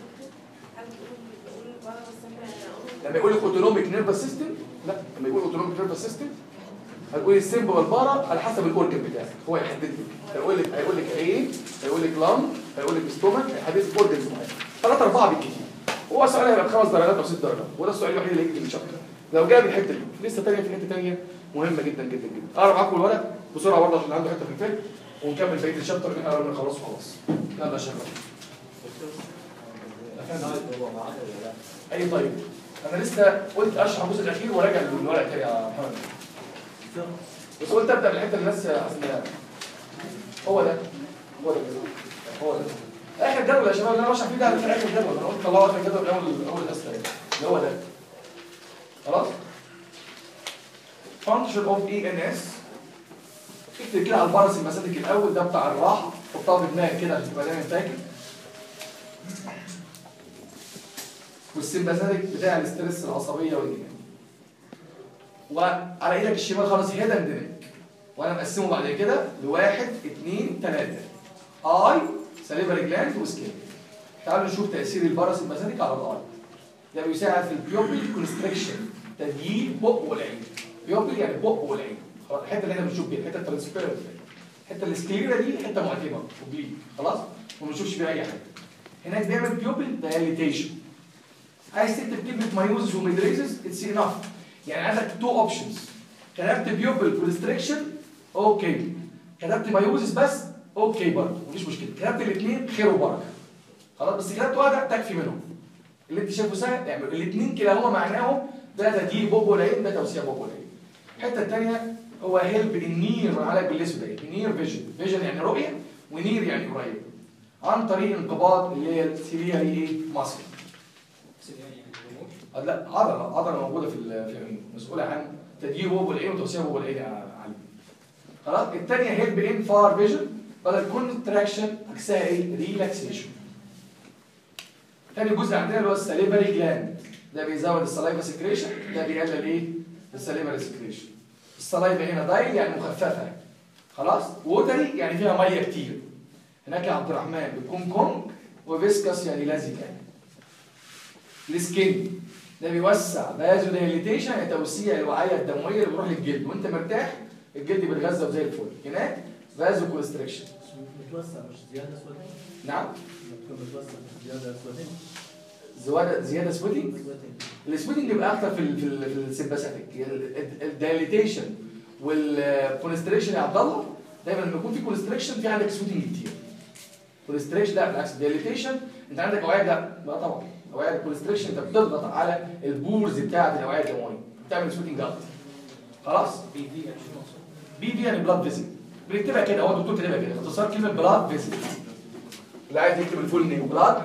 أنا بقول بقول بره بس أنا لما يقول لك اوتونوميك نيرفس سيستم لا لما يقول اوتونوميك نيرفس سيستم هتقول السيمب والبارا على حسب الاورجن بتاعك هو يحدد لك هيقول لك هيقول لك ايه هيقول لك لام هيقول لك ستومك هيحدد لك اورجنز معينه ثلاثه اربعه بالكثير هو سؤال هيبقى بخمس درجات او ست درجات وده السؤال الوحيد اللي هيجي في الشابتر لو جاب الحته دي لسه ثانيه في حته ثانيه مهمه جدا جدا جدا اقرا معاكم الورق بسرعه برضه عشان عنده حته في الفهم ونكمل بقيه الشابتر من اول ما نخلصه خلاص يلا يا شباب اي طيب انا لسه قلت اشرح الجزء الاخير وراجع للورق تاني يا محمد بس قلت ابدا بالحته اللي الناس عايزينها هو ده هو ده هو ده اخر جدول يا شباب اللي انا بشرح فيه ده على اخر جدول انا قلت طلعوا اخر جدول من اول اول الاسئله اللي هو ده خلاص function of ENS اكتب كده على البارس المسادك الاول ده بتاع الراحه حطها في دماغك كده عشان تبقى دايما فاكر والسمباثيك بتاع الاسترس العصبيه والجنان وعلى ايدك الشمال خالص هيدا اند وانا مقسمه بعد كده لواحد اثنين ثلاثه اي سليفري جلاند وسكين تعالوا نشوف تاثير الباراسمباثيك على الاي ده بيساعد في البيوبل كونستريكشن تدييل بق والعين بيوبل يعني بق والعين خلاص الحته اللي احنا بنشوف بيها الحته الترانسبيرنت الحته السكليرا دي حته معتمه وبليد خلاص وما بنشوفش فيها اي حاجه هناك بيعمل بيوبل دايليتيشن عايز تكتب كلمه مايوزس وميدريزس اتس انف يعني عندك تو اوبشنز كتبت بيوبل كونستريكشن اوكي كتبت مايوزس بس اوكي برضه مفيش مشكله كتبت الاثنين خير وبركه خلاص بس كتبت واحده تكفي منهم اللي انت شايفه سهل اعمل الاثنين كلاهما معناهم ده تدير بوب العين ده توسيع بوب العين الحته الثانيه هو هيلب النير على بالاسود اهي نير فيجن فيجن يعني رؤيه ونير يعني قريب عن طريق انقباض اللي هي السيلياري ايه ماسل آه، لا عضله عضله موجوده في ال- في العين مسؤوله عن تديير بوب العين وتوسيع بوب العين يا علي خلاص الثانيه هيلب ان فار فيجن بدل كونتراكشن عكسها ايه ريلاكسيشن تاني جزء عندنا اللي هو السليفري جلاند ده بيزود السلايفا سكريشن ده بيقلل ايه السليفري سكريشن السلايفا هنا دايل يعني مخففه خلاص ووتري يعني فيها ميه كتير هناك يا عبد الرحمن بتكون كونج وفيسكس يعني لزجه السكين ده بيوسع بازو دايليتيشن يعني توسيع الوعيه الدمويه اللي بتروح للجلد وانت مرتاح الجلد بيتغذى زي الفل هناك فازو كونستريكشن بتوسع مش زياده اسودين نعم بتكون بتوسع مش زياده اسودين زياده زياده سويتنج اسودين السويتنج بيبقى اكتر في ال في, ال في السمباثيك الدايليتيشن والكونستريكشن يا عبد الله دايما لما يكون في كونستريكشن في عندك سويتنج كتير كونستريكشن لا بالعكس دايليتيشن انت عندك اوعيه لا لا طبعا اوعيه الكونستريكشن انت بتضغط على البورز بتاعه الاوعيه الدمويه بتعمل سويتنج اكتر خلاص بي دي يعني شو مقصود؟ بي دي يعني بلاد فيزل بنكتبها كده هو الدكتور كاتبها كده اختصار كلمه بلاد فيزل اللي عايز يكتب الفول نيم بلاد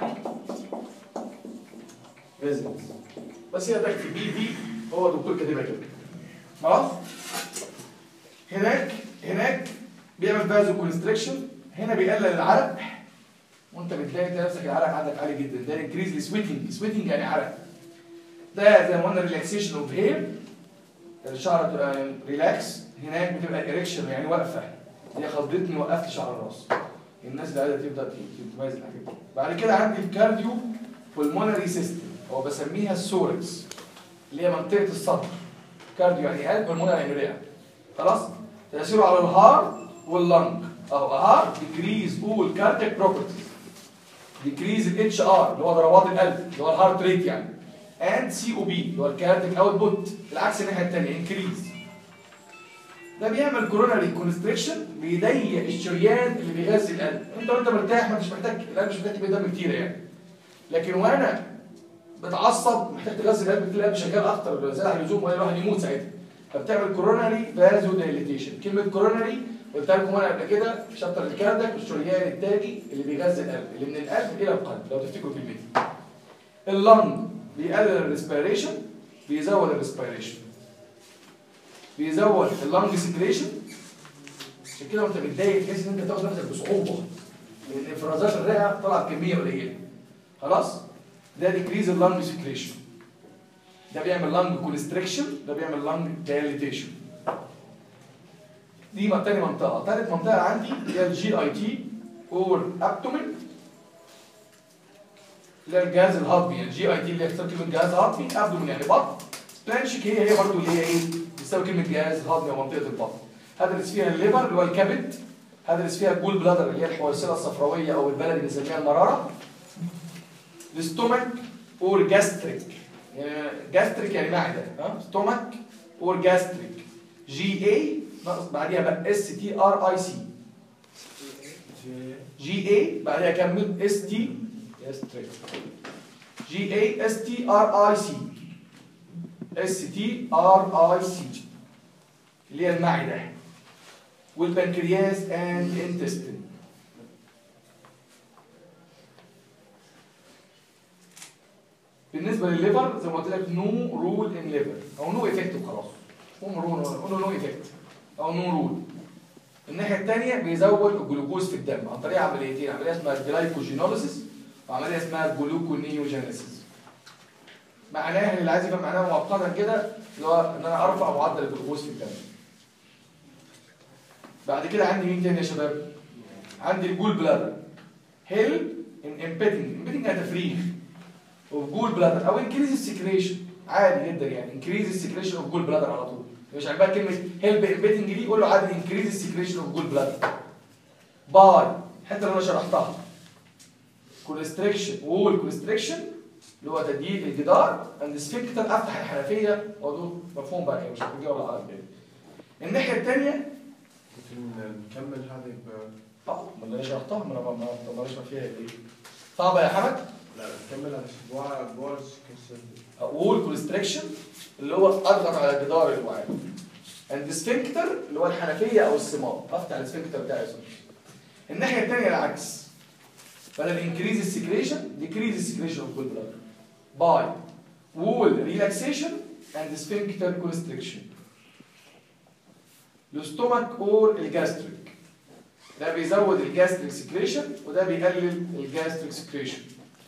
فيزل بس هي تكفي بي دي هو الدكتور كاتبها كده خلاص هناك هناك بيعمل فازو كونستريكشن هنا بيقلل العرق وانت بتلاقي انت نفسك العرق عندك عالي جدا ده انكريز السويتنج سويتنج يعني عرق ده زي ما قلنا ريلاكسيشن اوف هير الشعر تبقى ريلاكس هناك بتبقى اريكشن يعني واقفه هي خضتني وقفت شعر الراس الناس اللي عايزه تبدا تميز الحاجات دي بعد كده عندي الكارديو والمونري سيستم هو بسميها السوركس اللي هي منطقه الصدر كارديو يعني قلب والمونري يعني رئه خلاص تاثيره على الهارت واللنج اهو هارت ديكريز اول كاردياك بروبرتيز ديكريز الاتش ار اللي هو ضربات القلب اللي هو الهارت ريت يعني اند سي او بي اللي هو الكارديك اوتبوت العكس الناحيه الثانيه انكريز ده بيعمل كوروناري كونستريكشن بيضيق الشريان اللي بيغذي القلب انت وانت مرتاح ما انتش محتاج القلب مش محتاج تبقى دم كتير يعني لكن وانا بتعصب محتاج تغذي القلب بتلاقي القلب شغال اكتر زياده عن اللزوم ولا الواحد يموت ساعتها فبتعمل كوروناري فازو دايليتيشن كلمه كوروناري قلت لكم انا قبل كده في شابتر الكاردك الشريان التاجي اللي بيغذي القلب اللي من القلب الى القلب لو تفتكروا كلمتي اللنج بيقلل الريسبيريشن بيزود الريسبيريشن بيزود اللنج سكريشن عشان كده وانت متضايق تحس ان انت تاخد نفسك بصعوبه لان افرازات الرئه طلعت كميه قليله خلاص ده ديكريز اللنج سكريشن ده بيعمل لنج كونستريكشن ده بيعمل لنج دايليتيشن دي من- تاني منطقه تالت منطقه عندي هي الجي اي تي اور ابتومين اللي هي الجهاز الهضمي يعني جي اي تي اللي هي بتساوي كلمه جهاز هضمي ابدومين يعني بطن بلانشيك هي هي برضه اللي هي ايه بتساوي كلمه جهاز هضمي او منطقه البطن هدرس فيها الليفر اللي هو الكبد هدرس فيها الجول بلادر اللي هي الحويصله الصفراويه او البلدي بنسميها المراره الاستومك اور جاستريك يعني جاستريك يعني معده ها ستومك اور جاستريك جي اي ناقص بعديها بقى اس تي ار اي سي جي اي بعدها كمل اس تي جي اي اس تي ار اي سي اس تي ار اي سي اللي هي المعده والبنكرياس اند انتستين بالنسبه للليفر زي ما قلت لك نو رول ان ليفر او نو افكت وخلاص هم رول قولوا نو افكت او نو رول الناحيه الثانيه بيزود الجلوكوز في الدم عن طريق عمليتين عمليه اسمها الجلايكوجينوليسيس وعمليه اسمها الجلوكونيوجينيسيس معناها اللي عايز يفهم معناها مؤقتا كده اللي هو ان انا ارفع معدل الجلوكوز في الدم بعد كده عندي مين تاني يا شباب عندي الجول بلادر هيل ان امبيتنج امبيتنج يعني تفريغ اوف جول بلادر او انكريز السكريشن عادي جدا يعني انكريز السكريشن اوف جول بلادر على طول مش عاجبها كلمه هيلب امبيتنج دي قول له عادي انكريز السكريشن اوف جول بلادر باي الحته اللي انا شرحتها كونستريكشن وول كونستريكشن اللي هو تضييق الجدار اند سفنكتر افتح الحنفيه برضه مفهوم بقى كده مش محتاج ولا عارف الناحيه الثانيه ممكن نكمل هذه ب اه ما اللي شرحتها ما انا ما ما- ما بشرح فيها ايه صعبه يا حمد لا لا كملها بوا بورس كسر وول كونستريكشن اللي هو اضغط على جدار الوعاء اند سفنكتر اللي هو الحنفيه او الصمام افتح السفنكتر بتاعي يا الناحيه الثانيه العكس بدل انكريز السكريشن ديكريز السكريشن اوف جول بلادر باي وول ريلاكسيشن اند سفنكتر كونستريكشن الاستومك اور الجاستريك ده بيزود الجاستريك سكريشن وده بيقلل الجاستريك سكريشن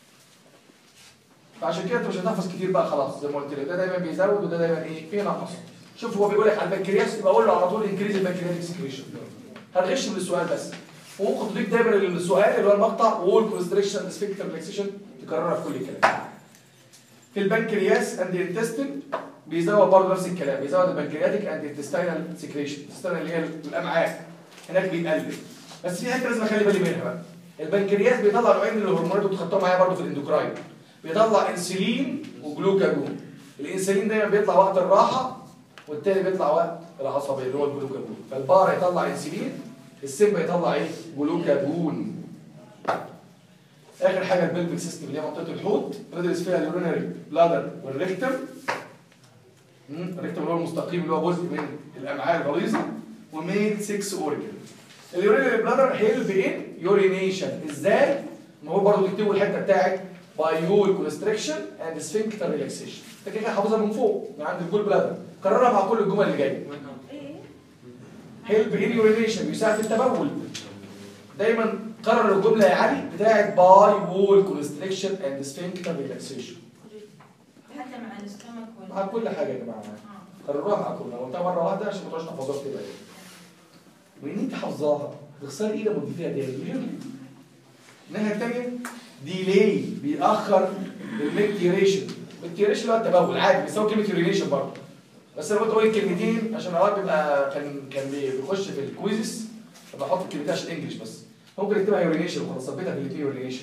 فعشان كده انت مش هتحفظ كتير بقى خلاص زي ما قلت لك ده دايما بيزود وده دايما ايه في نقص شوف هو بيقول لك على البنكرياس يبقى اقول له على طول انكريز البنكرياتيك سكريشن هتغش من السؤال بس وممكن تضيف دايما للسؤال اللي هو المقطع وول كونستريكشن سفنكتر ريلاكسيشن تكررها في كل الكلام في البنكرياس اند انتستين بيزود برضه نفس الكلام بيزود البنكرياتيك اند انتستينال سكريشن الانتستينال اللي هي الامعاء هناك بيقلل بس في حته لازم اخلي بالي منها بقى البنكرياس بيطلع نوعين من الهرمونات وتخطوها معايا برضه في الاندوكراين بيطلع انسولين وجلوكاجون الانسولين دايما بيطلع وقت الراحه والتاني بيطلع وقت العصبيه اللي هو الجلوكاجون فالبار يطلع انسولين السم يطلع ايه جلوكاجون اخر حاجه البلفيك سيستم اللي هي منطقه الحوض ندرس فيها اليورينري بلادر والريكتم مم، الريكتم اللي هو المستقيم اللي هو جزء من الامعاء الغليظه ومين 6 اورجن اليورينري بلادر هيلب ان يورينيشن ازاي ما هو برضه تكتبوا الحته بتاعت بايول كونستريكشن اند سفنكتر ريلاكسيشن انت كده حافظها من فوق من عند الجول بلادر كررها مع كل الجمل اللي جايه ايه هيلب ان يورينيشن بيساعد في التبول دايما قرر الجمله يا علي بتاعت باي وول كونستريكشن اند سفنكتر ريلاكسيشن حتى مع الاستومك وال مع كل حاجه يا جماعه آه. قرروها مع كل قلتها مره واحده عشان ما تقعدش تحفظوها كده يعني وان انت حافظاها تخسر ايدك وتديها تاني ليه؟ الناحيه الثانيه ديلي بيأخر الميكتيريشن الميكتيريشن اللي هو التبول عادي بيساوي كلمه يورينيشن برضه بس انا قلت اقول الكلمتين عشان اوقات بيبقى كان كان بي- بيخش في الكويزز فبحط الكلمتين عشان انجلش بس ممكن اكتبها يورينيشن وخلاص ثبتها في الاثنين يورينيشن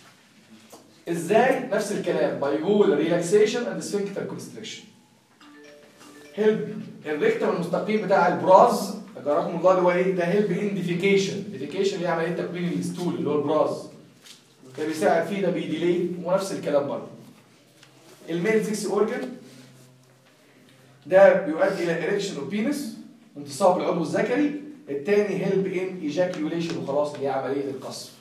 ازاي نفس الكلام بايول ريلاكسيشن اند سفنكتر كونستريكشن هيلب الريكتم المستقيم بتاع البراز اجركم الله اللي هو ايه ده هيلب انديفيكيشن ديفيكيشن اللي هي عمليه تكوين الستول اللي هو البراز ده بيساعد فيه ده بيديلي ونفس الكلام برضه الميل 6 اورجن ده بيؤدي الى اريكشن اوف بينس انتصاب العضو الذكري الثاني هيلب ان ايجاكيوليشن وخلاص اللي هي عمليه القصف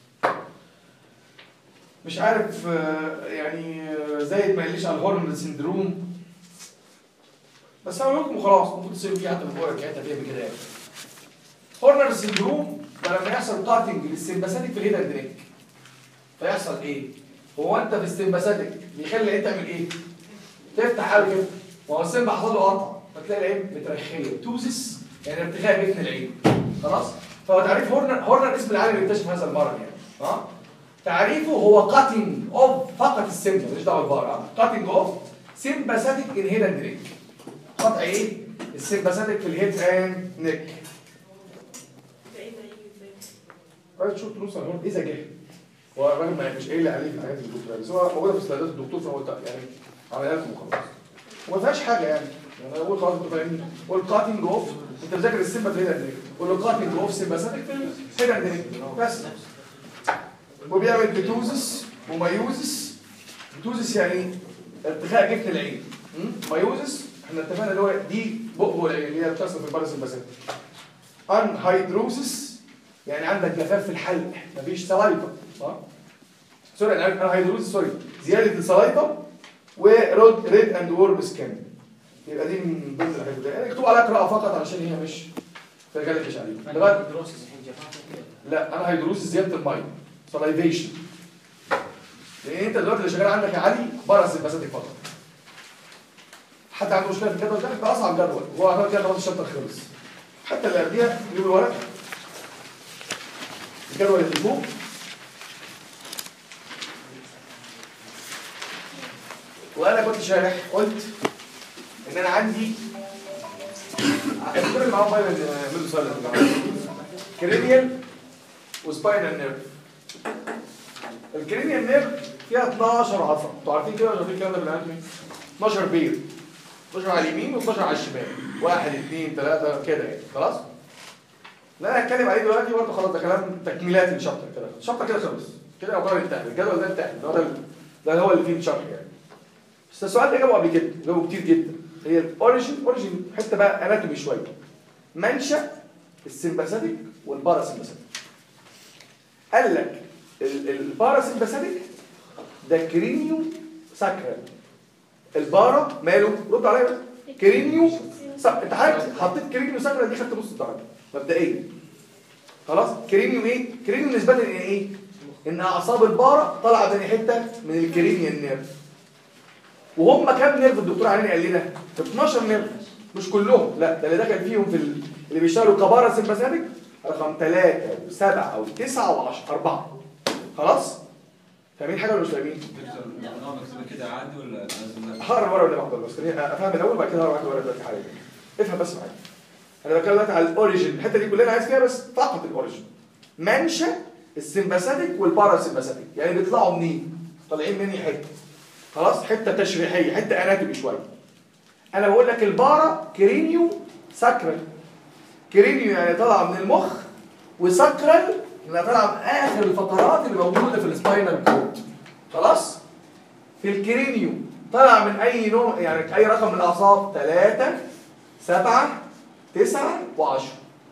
مش عارف آه، يعني آه، زايد ما قاليش على الهورمون سندروم بس هقول لكم وخلاص المفروض تصير فيه حتى في الورقه كده فيها كده يعني هورنر سندروم ده لما يحصل كاتنج للسمباثيك في الهيد اند نيك فيحصل ايه؟ هو انت في السمباثيك بيخلي العين تعمل ايه؟ تفتح قوي كده وهو السمبا حصل له قطع فتلاقي العين مترخيه توزس يعني ارتخاء بين العين خلاص؟ فهو تعريف هورنر هورنر اسم العالم اللي اكتشف هذا المرض يعني ها؟ تعريفه هو كاتنج اوف فقط السمبا ماليش دعوه بالبار كاتنج اوف سمباثيك ان هيد اند نيك قطع ايه؟ السمباثيك في الهيد اند نيك ده ايه ده ايه ازاي راجل شفت نص الهون ايه ذكاء هو الراجل ما مش قايل عليه في الحاجات اللي الدكتور بس هو موجوده في سلايدات الدكتور فهو تق- يعني عملها لكم وخلاص وما فيهاش حاجه يعني يعني انا بقول خلاص انتوا فاهمين والكاتنج اوف انت مذاكر السمبا في الهيد والكاتنج اوف سمباثيك في الهيد اند بس وبيعمل بتوزس ومايوزس بتوزس يعني ايه؟ ارتخاء جفن العين م? مايوزس احنا اتفقنا اللي هو دي بقبق العين اللي هي بتحصل في الباراسمباثيك انهيدروسس يعني عندك جفاف في الحلق مفيش سلايطه صح سوري انا انا هيدروسس سوري زياده السلايطه ورود ريد اند وورم سكان يبقى دي من ضمن الحاجات دي يعني اكتبوا عليها قراءه فقط علشان هي مش ترجلكش عليها لغايه دروس الحين جفاف كده. لا انا هيدروسس زياده الميه سلايفيشن لان انت دلوقتي اللي شغال عندك يا علي بره السمباثيك فقط حد عنده مشكله في الجدول ده ده اصعب جدول هو عمل كده خلاص الشابتر خلص حتى اللي قبليها جيب الورق الجدول اللي فوق وانا كنت شارح قلت ان انا عندي الدكتور اللي معاهم بقى ميدو سالة كرينيال وسباينال نيرف الكرينيال نيرف فيها 12 عصب انتوا عارفين كده ولا عارفين الكلام ده بالاناتومي 12 بير 12 على اليمين و12 على الشمال واحد اثنين ثلاثة كده يعني خلاص اللي انا هتكلم عليه دلوقتي برضه خلاص ده كلام تكميلات للشابتر كده الشابتر كده خلص كده يعتبر انتهى الجدول ده انتهى ده هو ده ده هو اللي فيه الشرح يعني بس السؤال ده جابه قبل كده جابه كتير جدا هي الاوريجين اوريجين حته بقى اناتومي شويه منشا السمباثيك والباراسمباثيك قال لك ال- الباراسمباثيك ده كرينيو ساكرال البارا ماله رد عليا بقى. كرينيو سا... انت عارف حطيت كرينيو ساكرال دي خدت نص الدرجه مبدئيا خلاص كرينيو ايه كرينيو نسبه ان ايه ان اعصاب البارا طالعه تاني حته من الكرينيال نيرف وهم كام نيرف الدكتور علي قال لنا 12 نيرف مش كلهم لا ده اللي دخل فيهم في ال- اللي بيشتغلوا كبارا سمباثيك رقم 3 و7 او 9 و10 اربعه خلاص فاهمين حاجه ولا مش فاهمين دكتور نوع مكتوبة كده عادي ولا لازم هقرا المره اللي بعدها بس خليني افهم الاول بعد كده هقرا واحده ورا دلوقتي حاجه افهم بس معايا انا بتكلم دلوقتي على الاوريجن الحته دي كلنا عايز فيها بس فقط الاوريجن منشا السمباثيك والباراسمباثيك يعني بيطلعوا منين طالعين مني حته خلاص حته تشريحيه حته اناتومي شويه انا بقول لك البارا كرينيو ساكرال كرينيو يعني طالعه من المخ وساكرال اللي طالعه من اخر الفترات اللي موجوده في السباينال كورد خلاص في الكرينيو طلع من اي نوع يعني اي رقم من الاعصاب 3 7 9 و10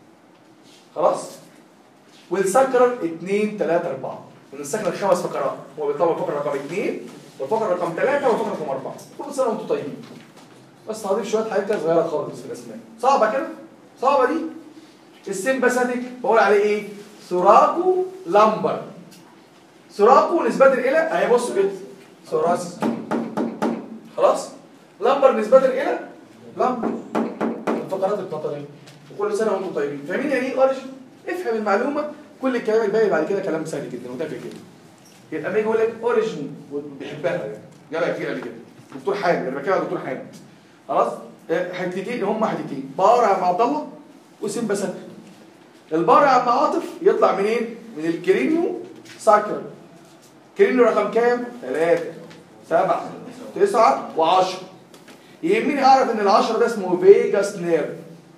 خلاص والسكرر 2 3 4 من السكرر خمس فقرات هو بيطلع الفقره رقم 2 والفقره رقم 3 والفقره رقم 4 كل سنه وانتم طيبين بس هضيف شويه حاجات كده صغيره خالص في الاسماء صعبه كده صعبه دي السمباثيك بقول عليه ايه سوراكو لامبر سوراكو نسبة إلى أهي بصوا كده سوراس خلاص لمبر نسبة إلى لمبر الفقرات القطرية وكل سنة وانتم طيبين فاهمين يعني ايه اوريجن؟ افهم المعلومة كل الكلام الباقي بعد كده كلام سهل جدا وتافه جدا يبقى لما يجي يقول لك اوريجن بيحبها يعني جالها كتير قبل كده دكتور حامد انا بتكلم على دكتور حامد خلاص اه، حتتين هم حتتين بار يا عم عبد الله وسمباثيك البار يا عم عاطف يطلع منين؟ من الكرينيو ساكرال كرينيو رقم كام؟ 3 7 9 و10 يهمني اعرف ان العشرة ده اسمه فيجاس نيرف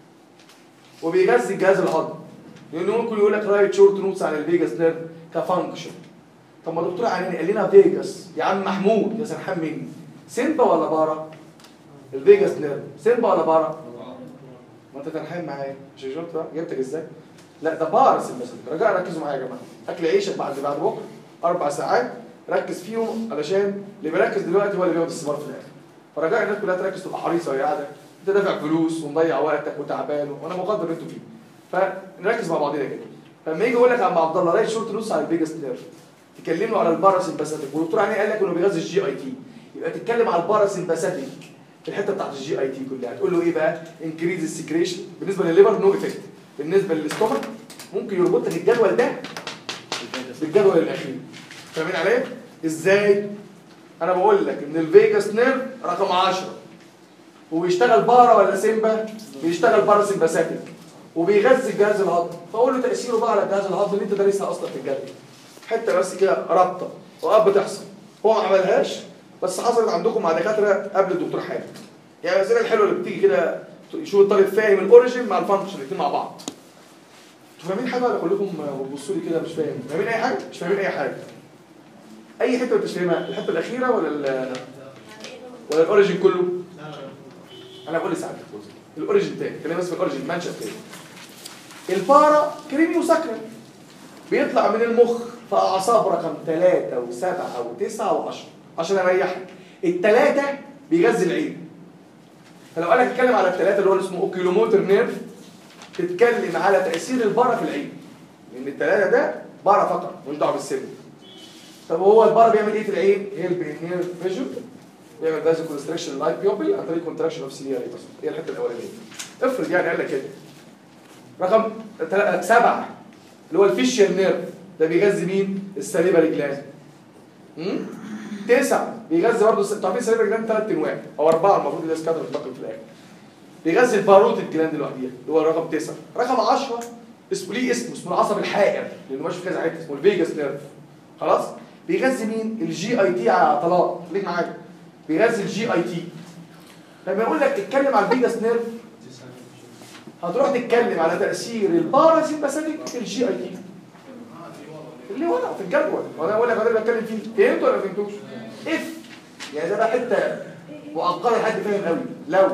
وبيغذي الجهاز الهضمي لانه ممكن يقول لك رايت شورت نوتس عن الفيجاس نيرف كفانكشن طب ما دكتور عناني قال لنا فيجاس يا عم محمود يا سرحان مني سيمبا ولا بارا؟ الفيجاس نيرف سيمبا ولا بارا؟ ما انت تنحين معايا مش شفت بقى جبتك ازاي؟ لا ده بارس المثل رجاء ركزوا معايا يا جماعه اكل عيشك بعد بعد بكره اربع ساعات ركز فيهم علشان اللي بيركز دلوقتي هو اللي بياخد الثمار في الاخر فرجاء الناس كلها تركز تبقى حريصه وهي قاعده انت دافع فلوس ومضيع وقتك وتعبان وانا مقدر اللي انتوا فيه فنركز مع بعضنا كده فلما يجي يقول لك يا عم عبد الله رايت شورت نص على البيجست نيرف تكلمه على الباراسمباثيك والدكتور علي قال لك انه بيغذي الجي اي تي يبقى تتكلم على الباراسمباثيك في الحته بتاعت الجي اي تي كلها تقول له ايه بقى انكريز السكريشن بالنسبه للليفر نو افكت بالنسبه للاستومك ممكن يربط لك الجدول ده بالجدول الاخير فاهمين عليا ازاي انا بقول لك ان الفيجاس نيرف رقم 10 وبيشتغل بارا ولا سيمبا بيشتغل بارا سيمباثيك وبيغذي الجهاز الهضمي فاقول له تاثيره بقى على الجهاز الهضمي اللي انت دارسها اصلا في الجدول حته بس كده رابطه اوقات بتحصل هو ما عملهاش بس حصلت عندكم مع دكاتره قبل الدكتور حامد يعني الاسئله الحلوه اللي بتيجي كده يشوف الطالب فاهم الاوريجن مع الفانكشن الاثنين مع بعض انتوا فاهمين حاجه ولا كلكم بتبصوا لي كده مش فاهم فاهمين اي حاجه مش فاهمين اي حاجه اي حته مش فاهمها الحته الاخيره ولا ال- ولا الاوريجن كله انا بقول لساعتك الاوريجن تاني خلينا بس في الاوريجن منشأ تاني البارا كريميو ساكرال بيطلع من المخ في اعصاب رقم 3 و7 و9 و10 عشان اريحك الثلاثه بيغذي العين فلو قال لك اتكلم على الثلاثه اللي هو اسمه اوكيلوموتر نيرف تتكلم على تاثير البارا في العين لان الثلاثه ده بارا فقط مش دعوه بالسن طب هو البارا بيعمل ايه في العين هي البينير فيجن بيعمل فازو كونستراكشن لايت بيوبل عن طريق كونتراكشن اوف سيلياري بس هي الحته الاولانيه افرض يعني قال لك كده رقم تل- سبعة اللي هو الفيشيال نيرف ده بيغذي مين السليبري جلاند امم تسعة بيغذي برضه س- تعرفين السليبري جلاند ثلاث انواع او اربعه المفروض اللي سكاتر الباقي في الاخر بيغذي الباروتيد جلاند لوحديها اللي هو رقم تسعة رقم 10 اسمه ليه اسمه اسمه العصب الحائر لانه ماشي في كذا حته اسمه الفيجاس نيرف خلاص بيغذي مين الجي اي تي على عضلات خليك معايا بيغذي الجي اي تي لما يقول لك اتكلم على الفيجاس نيرف هتروح تتكلم على تاثير الباراسمباثيك في الجي اي تي اللي ورا في الجدول وانا اقول لك انا بتكلم فيه فهمت ولا ما فهمتوش اف يعني ده بقى حته معقده حد فاهم قوي لو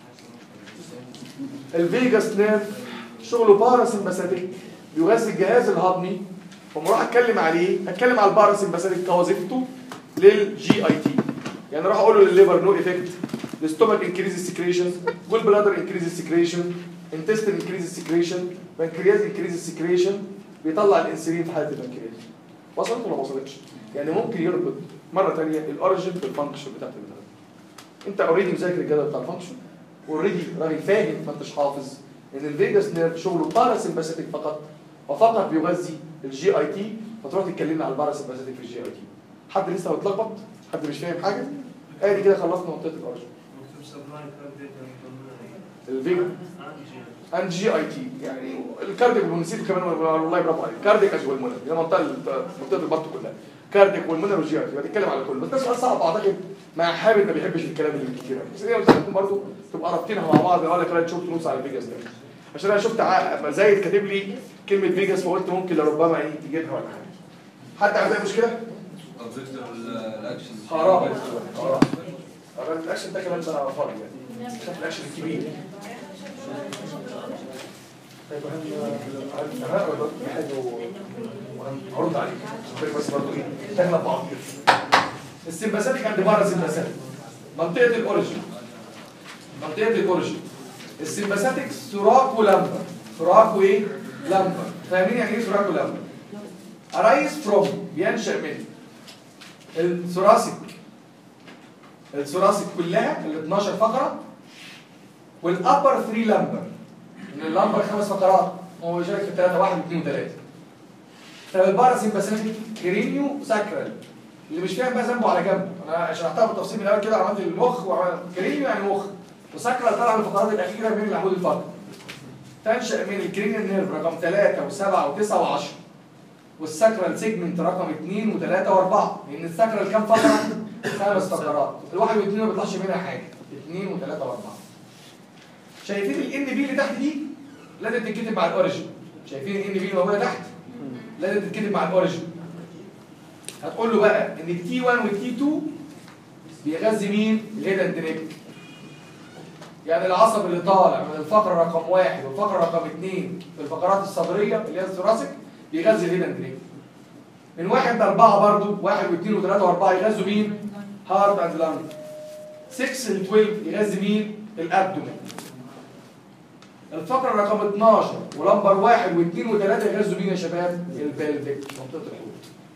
الفيجاس نيرف شغله باراسمباثيك بيغذي الجهاز الهضمي فما اروح اتكلم عليه هتكلم على الباراسمباثيك كوظيفته للجي اي تي يعني اروح اقول له للليفر نو افكت الستومك انكريز سكريشن جول بلادر انكريز سكريشن انتستين انكريز سكريشن بنكرياز انكريز سكريشن بيطلع الانسولين في حاله البنكرياس وصلت ولا ما وصلتش يعني ممكن يربط مره ثانيه الاوريجن بالفانكشن بتاعت البلاد انت اوريدي مذاكر الجدول بتاع الفانكشن اوريدي راجل فاهم ما انتش حافظ ان الفيجاس نيرف شغله باراسمباثيك فقط وفقط بيغذي الجي اي تي فتروح تتكلمنا على الباراسمباثيك في الجي اي تي حد لسه متلخبط حد مش فاهم حاجه ادي كده خلصنا منطقه الاوريجن الفيجا اند جي اي تي يعني الكارديك والنسيت كمان والله برافو عليك كارديك از والمونر دي منطقه منطقه البط كلها كارديك والمونر والجي اي تي بتتكلم على كله بس ده سؤال صعب اعتقد مع حابب ما بيحبش الكلام اللي كتير بس هي ممكن برضه تبقى رابطينها مع بعض اقول لك انا شفت نص على فيجاس ده عشان انا شفت ع- زايد كاتب لي كلمه فيجاس فقلت ممكن لربما ايه تجيبها ولا حاجه حد عنده اي مشكله؟ اوبجكتيف الاكشن حرام حرام حرام الاكشن ده كمان بقى فاضي يعني شاف الاكشن الكبير طيب هن- هن- هنقرا في حاجه وهرد عليك عشان بس برضه ايه تغلب بعض السمباثيك عند بره السمباثيك منطقه الاوريجن منطقه الاوريجن السمباثيك سراك ولمبر سراك وايه؟ لمبر فاهمين يعني ايه سراك ولمبر؟ arise from بينشأ من الثوراسيك الثوراسيك كلها ال 12 فقره والابر 3 لمبر من اللمبر خمس فقرات هو بيشارك في الثلاثه واحد واثنين وثلاثه طب الباراسمباثيك كرينيو ساكرال اللي مش فاهم بقى ذنبه على جنب انا شرحتها بالتفصيل من الاول كده عملت المخ وعملت كرينيو يعني مخ وساكرال طالعه من الفقرات الاخيره من العمود الفقري تنشا من الكرينيال نيرف رقم 3 و7 و9 و10 والساكرال سيجمنت رقم 2 و3 و4 لان الساكرال كام فقره؟ خمس فقرات الواحد واثنين ما بيطلعش منها حاجه 2 و3 و4 شايفين الان بي اللي تحت دي لازم تتكتب مع الاوريجن شايفين الان بي اللي موجوده تحت لازم تتكتب مع الاوريجن هتقول له بقى ان التي 1 والتي 2 بيغذي مين؟ الهيدن نيك يعني العصب اللي طالع من الفقره رقم واحد والفقره رقم اثنين في الفقرات الصدريه اللي هي الثوراسيك بيغذي الهيدن نيك من واحد لاربعه برضو واحد واثنين وثلاثه واربعه يغذوا مين؟ هارت اند لانج 6 ل 12 يغذي مين؟ الابدومين الفقره رقم 12 ولمبر واحد واثنين وثلاثه يغذوا مين يا شباب؟ البلفيك منطقه الحوض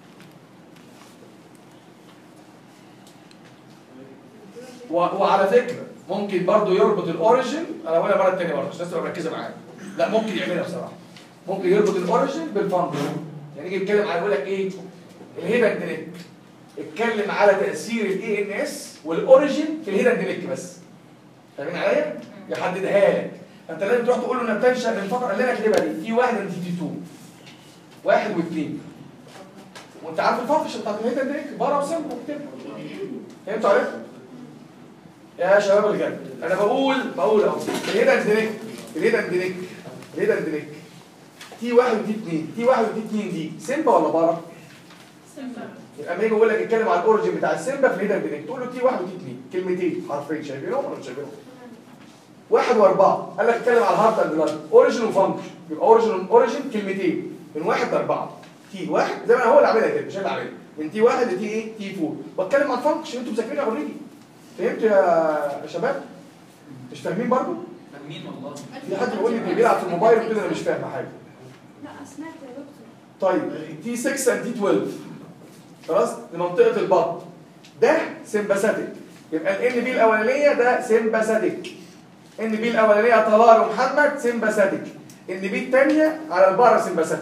و- وعلى فكره ممكن برضو يربط الاوريجن انا بقولها مره ثانيه برضه عشان الناس تبقى مركزه معايا لا ممكن يعملها بصراحه ممكن يربط الاوريجن بالفانكشن يعني يجي يتكلم على يقول لك ايه الهيدن دينيك اتكلم على تاثير الاي ان اس والاوريجن في الهيدن دينيك بس فاهمين عليا؟ يحددها لك انت لازم تروح تقول له انها بتنشا من الفقره اللي انا كاتبها دي تي 1 تي 2 واحد واثنين وانت عارف الفانكشن بتاعت الهيدن دينيك بره وسمبل وكتبها فهمتوا عرفتوا؟ يا شباب الجنة انا بقول بقول اهو الهيدن دينيك الهيدن دينيك الهيدن دينيك تي واحد وتي اتنين تي واحد وتي اتنين دي سيمبا ولا بارا؟ يبقى لما يجي يقول لك اتكلم على الاوريجن بتاع السيمبا في الهيدن دينيك تقول له تي واحد وتي اتنين كلمتين حرفين شايفينهم ولا مش شايفينهم؟ واحد واربعه قال لك اتكلم على الهارت اند لانج اوريجن وفانكشن يبقى اوريجن اوريجن كلمتين من واحد لاربعه تي واحد زي ما انا هو اللي عاملها كده مش انا اللي عاملها من تي واحد لتي ايه؟ تي 4 بتكلم عن الفانكشن انتوا مذاكرينها اوريدي فهمتوا يا شباب؟ مش فاهمين برضه؟ فاهمين والله في حد بيقول لي اللي بيلعب في الموبايل كده انا مش فاهم حاجه لا سمعت يا دكتور طيب تي 6 اند تي 12 خلاص لمنطقه البطن ده سمباثيك يبقى الان بي الاولانيه ده سمباثيك ان بي الاولانيه طلال ومحمد سمباثيك ان بي الثانيه على البارا سمباثيك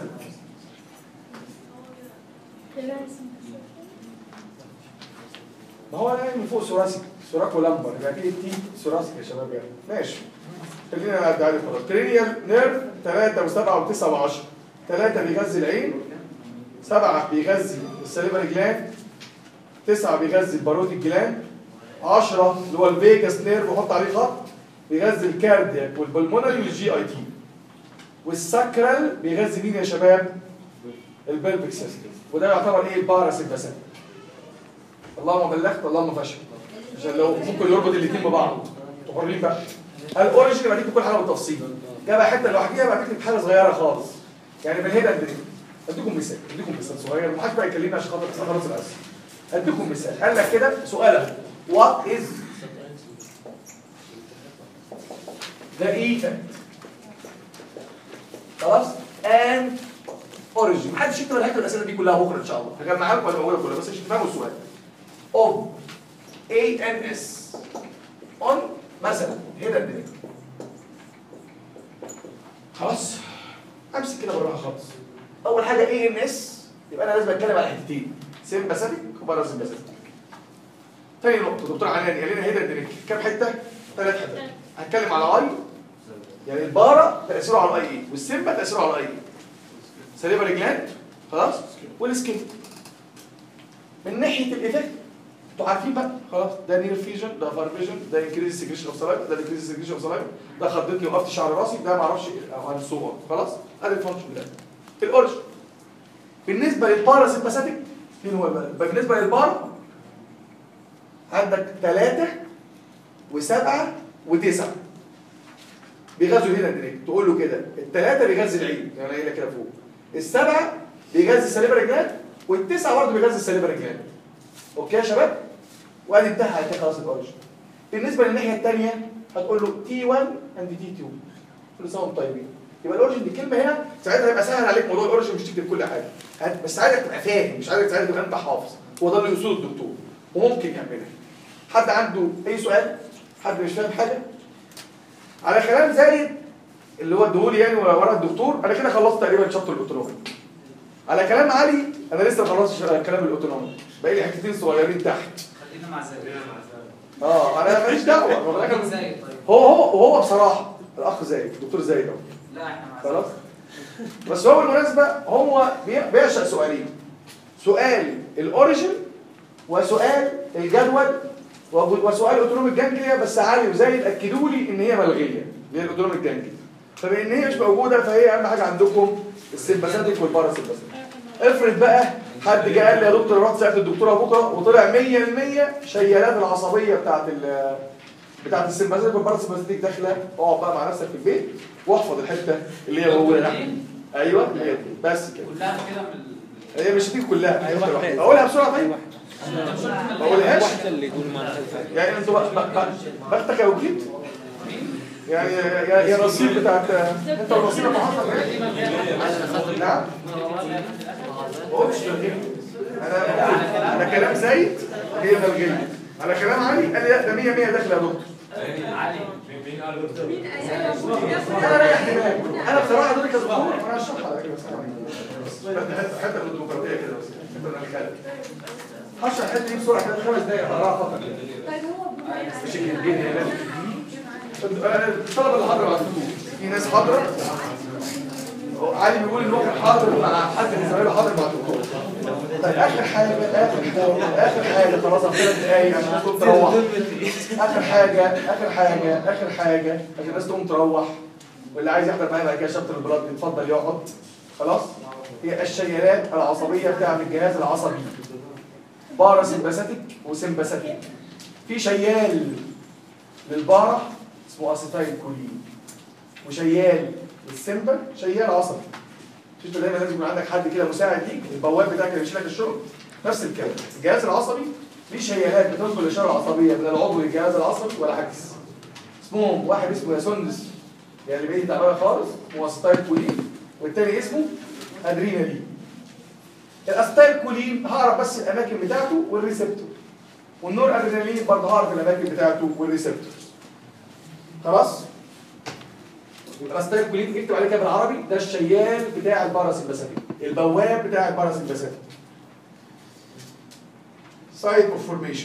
ما هو انا من فوق ثوراسيك ثوراك ولمبر يبقى اكيد تي ثوراسيك يا شباب يعني ماشي خلينا نعدي عليه خلاص ترينيال نيرف 3 و7 و9 و10 3 بيغذي العين سبعة بيغذي السليفري جلاند تسعة بيغذي الباروتيك جلاند 10 اللي هو الفيجاس نيرف وحط عليه خط بيغذي الكاردياك والبلمونري والجي اي تي والساكرال بيغذي مين يا شباب البلفيك سيستم وده يعتبر ايه الباراسيمباثيك اللهم بلغت اللهم فشل عشان لو ممكن يربط الاثنين ببعض انتوا حرين بقى الاوريجن بديك كل حاجه بالتفصيل جابها حته لوحديها بقى تكتب حاجه صغيره خالص يعني من هنا قد ايه اديكم مثال اديكم مثال صغير ومحدش بقى يكلمني عشان خاطر خلاص الاسئله اديكم مثال قال لك كده سؤال وات از ذا ايفنت خلاص and origin محدش يكتب الحته الاسئله دي كلها بكره ان شاء الله هجمعها لكم ولا كلها بس عشان تفهموا السؤال of ANS on مثلا هنا الدنيا خلاص امسك كده بالراحه خالص اول حاجه ANS يبقى انا لازم اتكلم على حتتين سيمباثيك وبارا سيمباثيك تاني نقطه دكتور عناني قال لنا هنا الدنيا كام حته؟ ثلاث حتت هتكلم على اي يعني البارا تاثيره على الاي اي والسيمبا تاثيره على الاي اي سليفري جلاند خلاص والسكين من ناحيه الايفكت انتوا عارفين بقى خلاص ده نير فيجن ده فار فيجن ده انكريز سكريشن اوف سلايفا ده انكريز سكريشن اوف سلايفا ده خضتني وقفت شعر راسي ده ما اعرفش او عن الصور خلاص ادي الفانكشن بتاعي الاوريجن بالنسبه للبارا سيمباثيك مين هو بقى بالنسبه للبارا عندك ثلاثة وسبعة وتسعة بيغذوا هنا الدريك تقول له كده الثلاثة بيغذي العين يعني قايله كده فوق السبعة بيغذي السليبري جلاند والتسعة برضه بيغذي السليبري جلاند اوكي يا شباب وادي انتهى على كده خلاص الاوريجن بالنسبة للناحية الثانية هتقول له تي 1 اند تي 2 كل سنة وانتم طيبين يبقى الاوريجن دي كلمة هنا ساعتها هيبقى سهل عليك موضوع الاوريجن مش تكتب كل حاجة هت- بس عايزك تبقى فاهم مش عايزك ساعتها تبقى انت حافظ هو ده اللي يقصده الدكتور وممكن يعملها حد عنده اي سؤال حد مش فاهم حاجه على كلام زايد اللي هو اديهولي يعني ورا ورا الدكتور انا كده خلصت تقريبا شابتر الاوتونومي على كلام علي انا لسه ما خلصتش كلام الاوتونومي باقي لي حتتين صغيرين تحت خلينا مع زي اه انا ماليش دعوه هو خلينا الراجل- زي طيب هو هو هو بصراحه الاخ زايد الدكتور زايد اهو لا احنا مع خلاص بس هو بالمناسبه هو بي- بيعشق سؤالين سؤال الاوريجن وسؤال الجدول وب- وسؤال اوتونوميك جانجليا بس علي وزايد اكدوا لي ان هي ملغيه اللي هي الاوتونوميك جانجليا فبان هي مش موجوده فهي اهم حاجه عندكم السمباثيك والباراسمباثيك افرض بقى حد جه قال لي يا دكتور رحت سالت الدكتوره بكره وطلع 100% شيالات العصبيه بتاعت ال بتاعت السمباثيك والباراسمباثيك داخله اقعد بقى مع نفسك في البيت واحفظ الحته اللي هي موجوده تحت. ايوه هي دي. بس كده كلها كده من هي مش هتيجي كلها اقولها بسرعه طيب ما اقولهاش اللي يقول ما يعني انتوا بق- بق- بق- بختك يا وكيل يعني يا يا نصيب بتاعت انت ونصيب المحافظه نعم ما قلتش تلغيه انا بقول على كلام زايد هي ملغيه على كلام علي قال لي لا ده 100 100 داخل يا دكتور انا رايح دماغي انا بصراحه دول كذا دكتور انا هشرحها لك بس حته حته من الديمقراطيه كده بس حته من الخالد هشرح الحته دي بسرعه كده خمس دقايق اقراها فقط طيب هو بما مش الجنيه يا لازم الطلبه اللي حاضره مع الدكتور في ناس حاضره علي بيقول ان هو كان حاضر مع حد من زمايله حاضر مع الدكتور طيب اخر حاجه اخر حاجه اخر حاجه خلاص على ثلاث دقايق عشان الناس تقوم تروح اخر حاجه اخر حاجه اخر حاجه عشان الناس تقوم تروح واللي عايز يحضر معايا بعد كده شابتر البلاد يتفضل يقعد خلاص هي الشيلات العصبيه بتاعت الجهاز العصبي باراسمباثيك وسمباثيك في شيال للبارا اسمه اسيتايل كولين وشيال للسمبا شيال عصبي مش انت دايما لازم يكون عندك حد كده مساعد ليك البواب بتاعك اللي بيشيلك الشغل نفس الكلام الجهاز العصبي ليه شيالات بتنقل الاشاره العصبيه من العضو للجهاز العصبي والعكس اسمهم واحد اسمه ياسوندس يعني بقيت تعبانه خالص اسمه اسيتايل كولين والتاني اسمه ادرينالين الاسيتايل كولين هعرف بس الاماكن بتاعته والريسبتور والنور ادرينالين برضه هعرف الاماكن بتاعته والريسبتور خلاص الاسيتايل كولين اكتب عليه كده بالعربي ده الشيال بتاع الباراسمباثيك البواب بتاع الباراسمباثيك سايت اوف فورميشن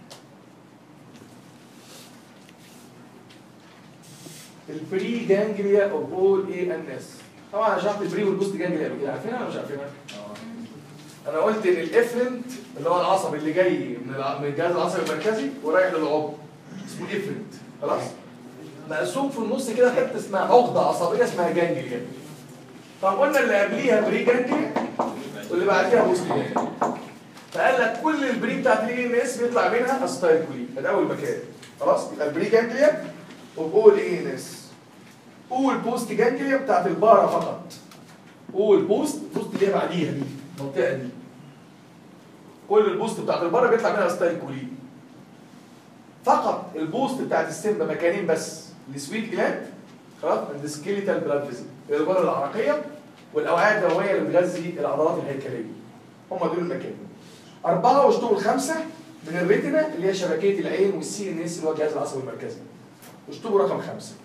البري جانجليا اوف اول اي ان اس طبعا انا شرحت البري والبوست جانجليا قبل كده عارفينها ولا مش عارفينها؟ انا قلت ان الافرنت اللي هو العصب اللي جاي من الع- من الجهاز العصبي المركزي ورايح للعضو اسمه افرنت خلاص؟ مقسوم في النص كده حته اسمها عقده عصبيه اسمها جانجليا طب قلنا اللي قبليها بري جانجليا واللي بعديها بوست جانجليا فقال لك كل البري بتاعت الاي ان اس بيطلع منها استايل كولين ده اول مكان خلاص يبقى البري جانجليا وبقول اي ان اس قول بوست جانجليا بتاعت البارا فقط قول بوست بوست اللي هي بعديها دي المنطقه دي كل البوست بتاعت البارا بيطلع منها استايل كولين فقط البوست بتاعت السمبا مكانين بس السويت جلاند خلاص السكيليتال بلاد فيزل الغدة العرقية والأوعية الدموية اللي بتغذي العضلات الهيكلية هم دول المكان أربعة واشتغل خمسة من الريتنا اللي هي شبكية العين والسي ان اس اللي هو الجهاز العصبي المركزي واشتغل رقم خمسة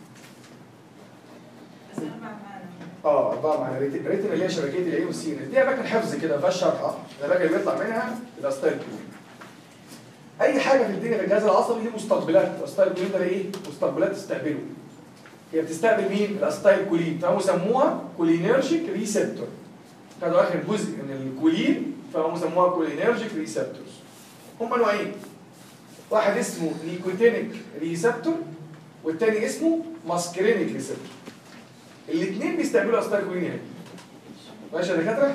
بس أربعة معانا اه أربعة معانا ريتنا الريتنا اللي هي شبكية العين والسي ان اس دي أماكن حفظ كده ما فيهاش شرح الأماكن اللي بيطلع منها الأستايل كولين اي حاجه في الدنيا في الجهاز العصبي ليه مستقبلات الاستايل كولين ده ايه مستقبلات تستقبله هي بتستقبل مين الاستايل كولين فهم سموها كولينيرجيك ريسبتور خدوا اخر جزء من الكولين فهم سموها كولينيرجيك ريسبتورز هم نوعين واحد اسمه نيكوتينيك ريسبتور والتاني اسمه ماسكرينيك ريسبتور الاثنين بيستقبلوا استايل كولين يعني ماشي يا دكاتره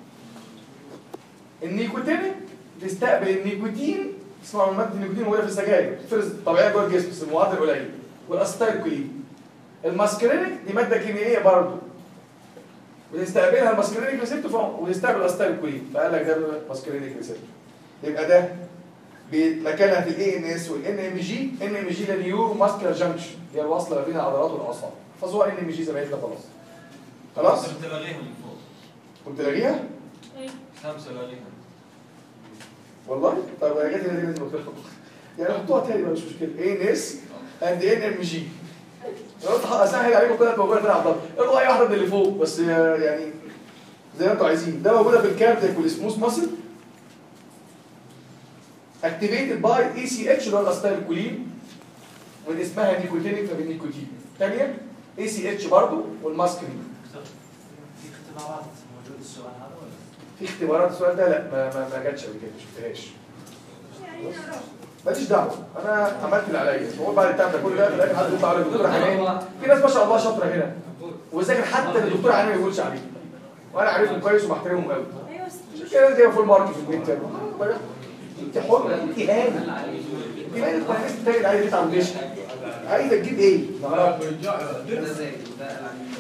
النيكوتينيك بتستقبل النيكوتين اسمها ماده النيكوتين موجوده في السجاير بتفرز طبيعيه جوه الجسم بس المعدل قليل والاستايكولين الماسكرينيك دي ماده كيميائيه برضه بتستقبلها الماسكرينيك ريسبتور وتستقبل الاستايكولين فقال لك ده ماسكرينيك ريسبتور يبقى ده مكانها في الاي ان اس والان ام جي ان ام جي ده نيورو ماسكولار جانكشن هي الوصله ما بين العضلات والاعصاب فصوها ان ام جي زي ما هي كده خلاص خلاص كنت لاغيهم من فوق كنت لاغيها خمسة لاغيهم والله طب يا جت دي لازم اكتبها يعني حطوها تاني بقى مش مشكله اي ان اس اند ان ام جي لو قلت اسهل عليكم كده موجوده في عبد الله اقروا اي واحده من اللي فوق بس يعني زي ما انتوا عايزين ده موجوده في الكاردياك والسموث ماسل اكتيفيتد باي اي سي اتش اللي هو الاستايل كولين من اسمها نيكوتينيك فبالنيكوتين ثانيه اي سي اتش برضه والماسكرين في اختبارات موجود السؤال هذا ولا؟ في اختبارات السؤال ده لا ما ما, ما جاتش قبل كده ما شفتهاش يعني نعرف ماليش دعوه انا عملت اللي عليا هو بعد التعب ده كل ده في الاخر حد يطلع على الدكتور حنان في ناس ما شاء الله شاطره هنا وذاكر حتى الدكتور حنان ما يقولش عليه وانا عارفهم كويس وبحترمهم قوي ايوه عشان كده لازم جايبه فول مارك في البيت كده انت حر انت هاني انت مالك ما الناس بتاجر عايز يتعب ليش عايزه تجيب ايه؟ ده زي ده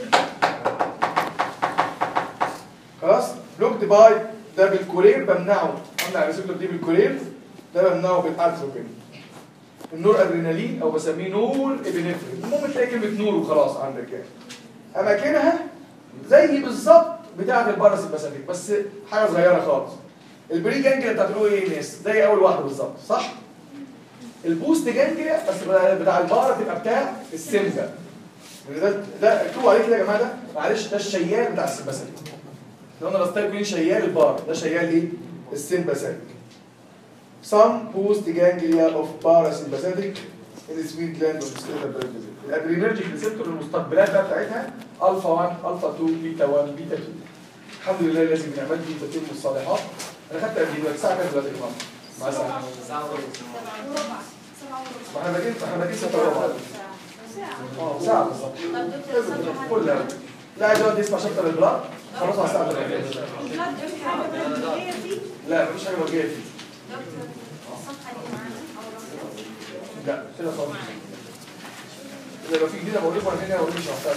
خلاص بلوكد باي ده بالكورير بمنعه امنع الريسبتور دي بالكورير ده بمنعه بالاتروبين النور ادرينالين او بسميه نور ابنفرين المهم تلاقي كلمه نور وخلاص عندك يعني اماكنها زي بالظبط بتاعه الباراسمباثيك بس حاجه صغيره خالص البري جانجليا بتاعت الاو اي ان اس زي اول واحده بالظبط صح البوست جانجليا بس بتاع البارا تبقى بتاع السمبا ده ده اكتبوا عليه كده يا جماعه ده معلش ده الشيال بتاع السمباثيك لو انا بستخدم شيال البار ده شيال ايه السمباثيك some post ganglia of parasympathetic in the sweet gland of the skeletal brain الادرينرجيك ريسبتور المستقبلات بقى بتاعتها الفا 1 الفا 2 بيتا 1 بيتا 2 الحمد لله الذي بنعمته تتم الصالحات انا خدت قد ايه دلوقتي ساعه كام دلوقتي يا جماعه؟ مع السلامه ساعة وربع وربع سبعة وربع ما احنا بادئين احنا بادئين ستة وربع ساعة اه ساعه بالظبط طب دكتور صبحي كل ده لا عايز يقعد يسمع شابتر البلاط خلاص على الساعه 3 البلاد في حاجة بلدية فيه لا مفيش حاجه موجهه فيه دكتور الصفحة دي معانا أو الرقم لا كده خالص اذا لو في جديده بقول لكم انا هنا اقول مش هحتاج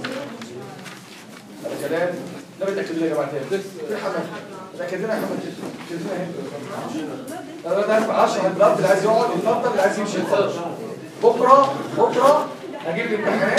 هذا كلام ده بيتاكد لي يا جماعه تاني في حمام تاكد لنا يا حمام تاكد لنا هنا انا ده هسمع 10 البلاد اللي عايز يقعد يتفضل اللي عايز يمشي يتفضل بكره بكره هجيب الامتحانات